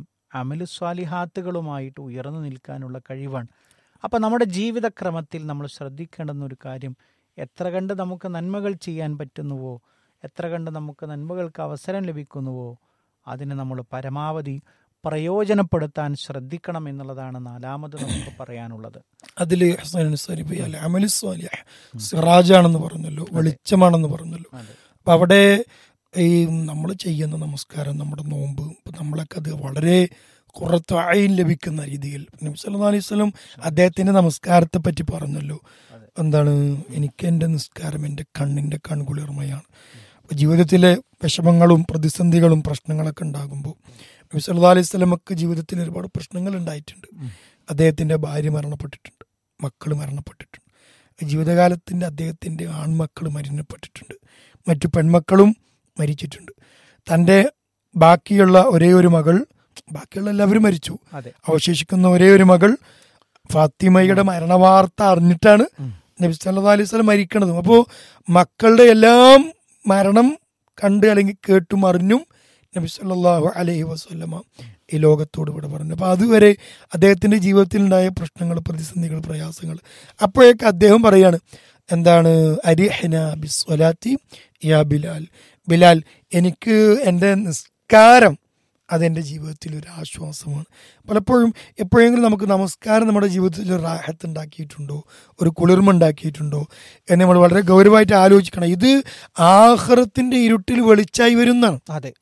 അമലുസ്വാലിഹാത്തുകളുമായിട്ട് ഉയർന്നു നിൽക്കാനുള്ള കഴിവാണ് അപ്പം നമ്മുടെ ജീവിതക്രമത്തിൽ നമ്മൾ ശ്രദ്ധിക്കേണ്ടുന്ന ഒരു കാര്യം എത്ര കണ്ട് നമുക്ക് നന്മകൾ ചെയ്യാൻ പറ്റുന്നുവോ എത്ര കണ്ട് നമുക്ക് നന്മകൾക്ക് അവസരം ലഭിക്കുന്നുവോ അതിനെ നമ്മൾ പരമാവധി പ്രയോജനപ്പെടുത്താൻ ശ്രദ്ധിക്കണം എന്നുള്ളതാണ് നാലാമത് നമുക്ക് പറയാനുള്ളത് അതിൽ ഹസൻ സരിബി അല്ല അമലി സ്വാലിഹ് സിറാജാണെന്ന് പറഞ്ഞല്ലോ വെളിച്ചമാണെന്ന് പറഞ്ഞല്ലോ അതെ അപ്പം അവിടെ ഈ നമ്മൾ ചെയ്യുന്ന നമസ്കാരം നമ്മുടെ നോമ്പ് ഇപ്പം നമ്മളൊക്കെ അത് വളരെ കുറത്തായും ലഭിക്കുന്ന രീതിയിൽ നബി സല്ലല്ലാഹു അലൈഹി വസല്ലം അദ്ദേഹത്തിന്റെ നമസ്കാരത്തെ പറ്റി പറഞ്ഞല്ലോ അതെ. എന്താണ് എനിക്ക് എൻ്റെ നിസ്കാരം എൻ്റെ കണ്ണിൻ്റെ കൺകുളിർമയാണ് അപ്പോൾ ജീവിതത്തിലെ വിഷമങ്ങളും പ്രതിസന്ധികളും പ്രശ്നങ്ങളൊക്കെ ഉണ്ടാകുമ്പോൾ നബി സല്ലല്ലാഹു അലൈഹി വസല്ലമക്ക് ജീവിതത്തിൽ ഒരുപാട് പ്രശ്നങ്ങൾ ഉണ്ടായിട്ടുണ്ട് അദ്ദേഹത്തിൻ്റെ ഭാര്യ മരണപ്പെട്ടിട്ടുണ്ട് മക്കൾ മരണപ്പെട്ടിട്ടുണ്ട് ജീവിതകാലത്തിൻ്റെ അദ്ദേഹത്തിൻ്റെ ആൺമക്കൾ മരണപ്പെട്ടിട്ടുണ്ട് മറ്റു പെൺമക്കളും മരിച്ചിട്ടുണ്ട് തൻ്റെ ബാക്കിയുള്ള ഒരേ ഒരു മകൾ ബാക്കിയുള്ള എല്ലാവരും മരിച്ചു അതെ അവശേഷിക്കുന്ന ഒരേ ഒരു മകൾ ഫാത്തിമയുടെ മരണവാർത്ത അറിഞ്ഞിട്ടാണ് ഉം. നബി സല്ലല്ലാഹു അലൈഹി വസല്ലം മരിക്കണതും അപ്പോൾ മക്കളുടെ എല്ലാം മരണം കണ്ട് അല്ലെങ്കിൽ കേട്ടും അറിഞ്ഞും നബി സല്ലല്ലാഹു അലൈഹി വസല്ലമ ഈ ലോകത്തോട് ഇവിടെ പറഞ്ഞു അപ്പോൾ അതുവരെ അദ്ദേഹത്തിൻ്റെ ജീവിതത്തിലുണ്ടായ പ്രശ്നങ്ങൾ പ്രതിസന്ധികൾ പ്രയാസങ്ങൾ അപ്പോഴേക്ക് അദ്ദേഹം പറയാണ് എന്താണ് അരിഹന ബിസ്വലാത്തി യാ ബിലാൽ ബിലാൽ എനിക്ക് എൻ്റെ നിസ്കാരം അതെൻ്റെ ജീവിതത്തിൽ ഒരു ആശ്വാസമാണ് പലപ്പോഴും എപ്പോഴെങ്കിലും നമുക്ക് നമസ്കാരം നമ്മുടെ ജീവിതത്തിൽ ഒരു റാഹത്ത് ഉണ്ടാക്കിയിട്ടുണ്ടോ ഒരു കുളിർമ ഉണ്ടാക്കിയിട്ടുണ്ടോ എന്ന് നമ്മൾ വളരെ ഗൗരവമായിട്ട് ആലോചിക്കണം ഇത് ആഹ്റത്തിൻ്റെ ഇരുട്ടിൽ വെളിച്ചായി വരുന്നതാണ് അതെ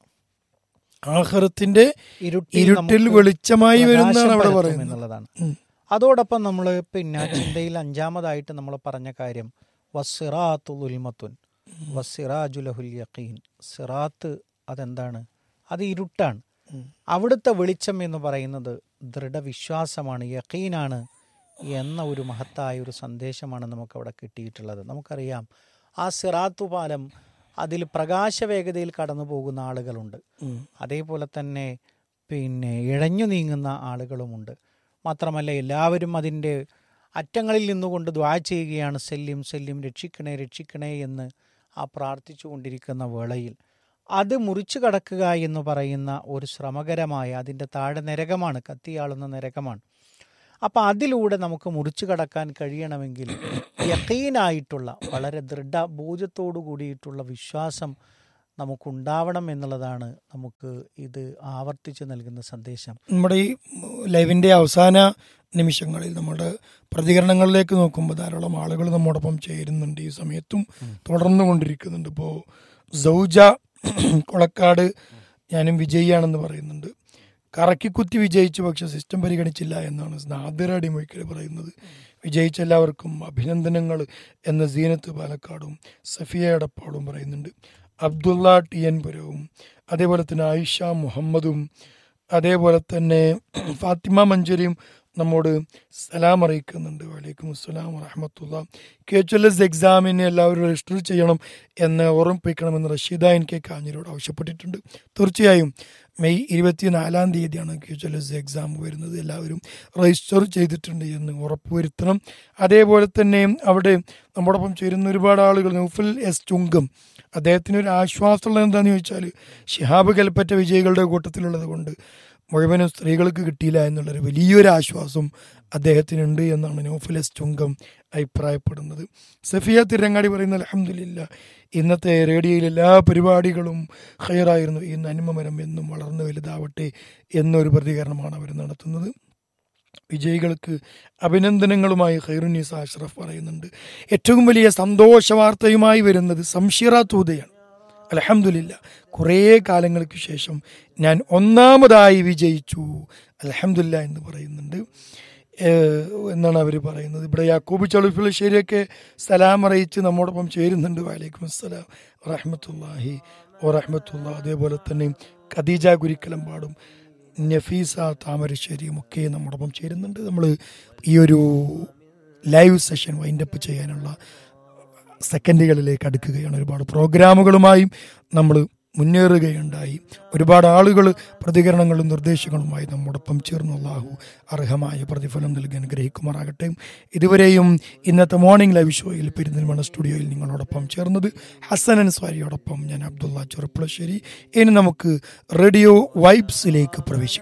ആഹ്റത്തിൻ്റെ ഇരുട്ടിൽ ഇരുട്ടിൽ നമുക്ക് വെളിച്ചമായി വരുന്നതാണ് പ്രകാശം അവിടെ പരത്തും പറയുന്നത് എന്നുള്ളതാണ് ഉം. അതോടൊപ്പം നമ്മൾ പിന്നെ ചിന്തയിൽ അഞ്ചാമതായിട്ട് നമ്മൾ പറഞ്ഞ കാര്യം വസിറാത്തുൽമത്തുൻ വസിറാജുലഹുൽ യഖീൻ സിറാത്ത് അതെന്താണ് അത് ഇരുട്ടാണ് ഉം. അവിടുത്തെ വെളിച്ചം എന്ന് പറയുന്നത് ദൃഢവിശ്വാസമാണ് യഖീനാണ് എന്ന ഒരു മഹത്തായ ഒരു സന്ദേശമാണ് നമുക്ക് അവിടെ കിട്ടിയിട്ടുള്ളത് നമുക്കറിയാം ആ സിറാത്തു പാലം അതിൽ പ്രകാശവേഗതയിൽ കടന്നു പോകുന്ന ആളുകളുണ്ട് ഉം. അതേപോലെ തന്നെ പിന്നെ ഇഴഞ്ഞു നീങ്ങുന്ന ആളുകളുമുണ്ട് മാത്രമല്ല എല്ലാവരും അതിൻ്റെ അറ്റങ്ങളിൽ നിന്നുകൊണ്ട് ദ്വാ ചെയ്യുകയാണ് സെല്ലിം സെല്ലിം രക്ഷിക്കണേ രക്ഷിക്കണേ എന്ന് ആ പ്രാർത്ഥിച്ചു കൊണ്ടിരിക്കുന്ന വേളയിൽ അത് മുറിച്ചു കടക്കുക എന്ന് പറയുന്ന ഒരു ശ്രമകരമായ അതിൻ്റെ താഴെ നരകമാണ് കത്തിയാളുന്ന നരകമാണ് അപ്പം അതിലൂടെ നമുക്ക് മുറിച്ചു കടക്കാൻ കഴിയണമെങ്കിൽ യക്കീനായിട്ടുള്ള വളരെ ദൃഢബോധ്യത്തോടു കൂടിയിട്ടുള്ള വിശ്വാസം നമുക്കുണ്ടാവണം എന്നുള്ളതാണ് നമുക്ക് ഇത് ആവർത്തിച്ച് നൽകുന്ന സന്ദേശം നമ്മുടെ ഈ ലൈവിന്റെ അവസാന നിമിഷങ്ങളിൽ നമ്മുടെ പ്രതികരണങ്ങളിലേക്ക് നോക്കുമ്പോൾ ധാരാളം ആളുകൾ നമ്മോടൊപ്പം ചേരുന്നുണ്ട് ഈ സമയത്തും തുടർന്നു കൊണ്ടിരിക്കുന്നുണ്ട് ഇപ്പോൾ സൗജ കൊളക്കാട് ഞാനും വിജയിയാണെന്ന് പറയുന്നുണ്ട് കറക്കിക്കുത്തി വിജയിച്ചു പക്ഷെ സിസ്റ്റം പരിഗണിച്ചില്ല എന്നാണ് നാദിറടി മൊയ്ക്കൽ പറയുന്നത് വിജയിച്ച എല്ലാവർക്കും അഭിനന്ദനങ്ങൾ എന്ന സീനത്ത് പാലക്കാടും സഫിയ എടപ്പാടും പറയുന്നുണ്ട് അബ്ദുള്ള ടി എൻ പുരവും അതേപോലെ തന്നെ ആയിഷ മുഹമ്മദും അതേപോലെ തന്നെ ഫാത്തിമ മഞ്ചരിയും നമ്മോട് സലാം അറിയിക്കുന്നുണ്ട് വലൈക്കും അസ്സലാം വറഹമത്തുള്ള കെ എച്ച് എൽ എസ് എക്സാമിന് എല്ലാവരും രജിസ്റ്റർ ചെയ്യണം എന്ന് ഓർമ്മിപ്പിക്കണമെന്ന് റഷീദ എൻ കെ കാഞ്ഞിരോട് ആവശ്യപ്പെട്ടിട്ടുണ്ട് തീർച്ചയായും മെയ് ഇരുപത്തിനാലാം തീയതിയാണ് K H L S exam വരുന്നത് എല്ലാവരും രജിസ്റ്റർ ചെയ്തിട്ടുണ്ട് എന്ന് ഉറപ്പുവരുത്തണം അതേപോലെ തന്നെ അവിടെ നമ്മോടൊപ്പം ചേരുന്ന ഒരുപാട് ആളുകൾ നൗഫൽ എസ് ചുങ്കം അദ്ദേഹത്തിന് ഒരു ആശ്വാസമുള്ളത് എന്താണെന്ന് ചോദിച്ചാൽ ഷിഹാബ് കൽപ്പറ്റ വിജയികളുടെ കൂട്ടത്തിലുള്ളത് കൊണ്ട് മുഴുവനും സ്ത്രീകൾക്ക് കിട്ടിയില്ല എന്നുള്ളൊരു വലിയൊരു ആശ്വാസം അദ്ദേഹത്തിനുണ്ട് എന്നാണ് നൗഫൽ എസ് ചുങ്കം അഭിപ്രായപ്പെടുന്നത് സഫിയ തിരങ്ങാടി പറയുന്ന അലഹമില്ല ഇന്നത്തെ റേഡിയോയിൽ എല്ലാ പരിപാടികളും ഹയറായിരുന്നു ഈ നന്മമരം എന്നും വളർന്നു വലുതാവട്ടെ എന്നൊരു പ്രതികരണമാണ് അവർ നടത്തുന്നത് വിജയികൾക്ക് അഭിനന്ദനങ്ങളുമായി ഖൈറുനീസ അഷ്റഫ് പറയുന്നുണ്ട് ഏറ്റവും വലിയ സന്തോഷ വാർത്തയുമായി വരുന്നത് സംഷിറ തൂതയാണ് അലഹമില്ല കുറേ കാലങ്ങൾക്ക് ശേഷം ഞാൻ ഒന്നാമതായി വിജയിച്ചു അലഹമില്ല എന്ന് പറയുന്നുണ്ട് ഏഹ് എന്നാണ് അവർ പറയുന്നത് ഇവിടെ യാക്കൂബ് ചളുപ്പുളശ്ശേരിയൊക്കെ സലാം അറിയിച്ച് നമ്മോടൊപ്പം ചേരുന്നുണ്ട് വലൈക്കും അസ്സലാം വറഹമത്തല്ലാഹി വറഹമത്തുള്ള അതേപോലെ തന്നെ ഖദീജ കുരിക്കലമ്പാടും നഫീസ താമരശ്ശേരിയും ഒക്കെ നമ്മോടൊപ്പം ചേരുന്നുണ്ട് നമ്മൾ ഈ ഒരു ലൈവ് സെഷൻ വൈൻഡപ്പ് ചെയ്യാനുള്ള സെക്കൻഡുകളിലേക്ക് അടുക്കുകയാണ് ഒരുപാട് പ്രോഗ്രാമുകളുമായും നമ്മൾ മുന്നേറുകയുണ്ടായി ഒരുപാട് ആളുകൾ പ്രതികരണങ്ങളും നിർദ്ദേശങ്ങളുമായി നമ്മോടൊപ്പം ചേർന്ന് അള്ളാഹു അർഹമായ പ്രതിഫലം നൽകി അനുഗ്രഹിക്കുമാറാകട്ടെ ഇതുവരെയും ഇന്നത്തെ മോർണിംഗ് ലൈവ് ഷോയിൽ പെരുന്തൽമണ്ണ സ്റ്റുഡിയോയിൽ നിങ്ങളോടൊപ്പം ചേർന്നത് ഹസൻ അൻസ്വാരിയോടൊപ്പം ഞാൻ അബ്ദുള്ള ചെറുപ്പുളശ്ശേരി ഇനി നമുക്ക് റേഡിയോ വൈബ്സിലേക്ക് പ്രവേശിക്കാം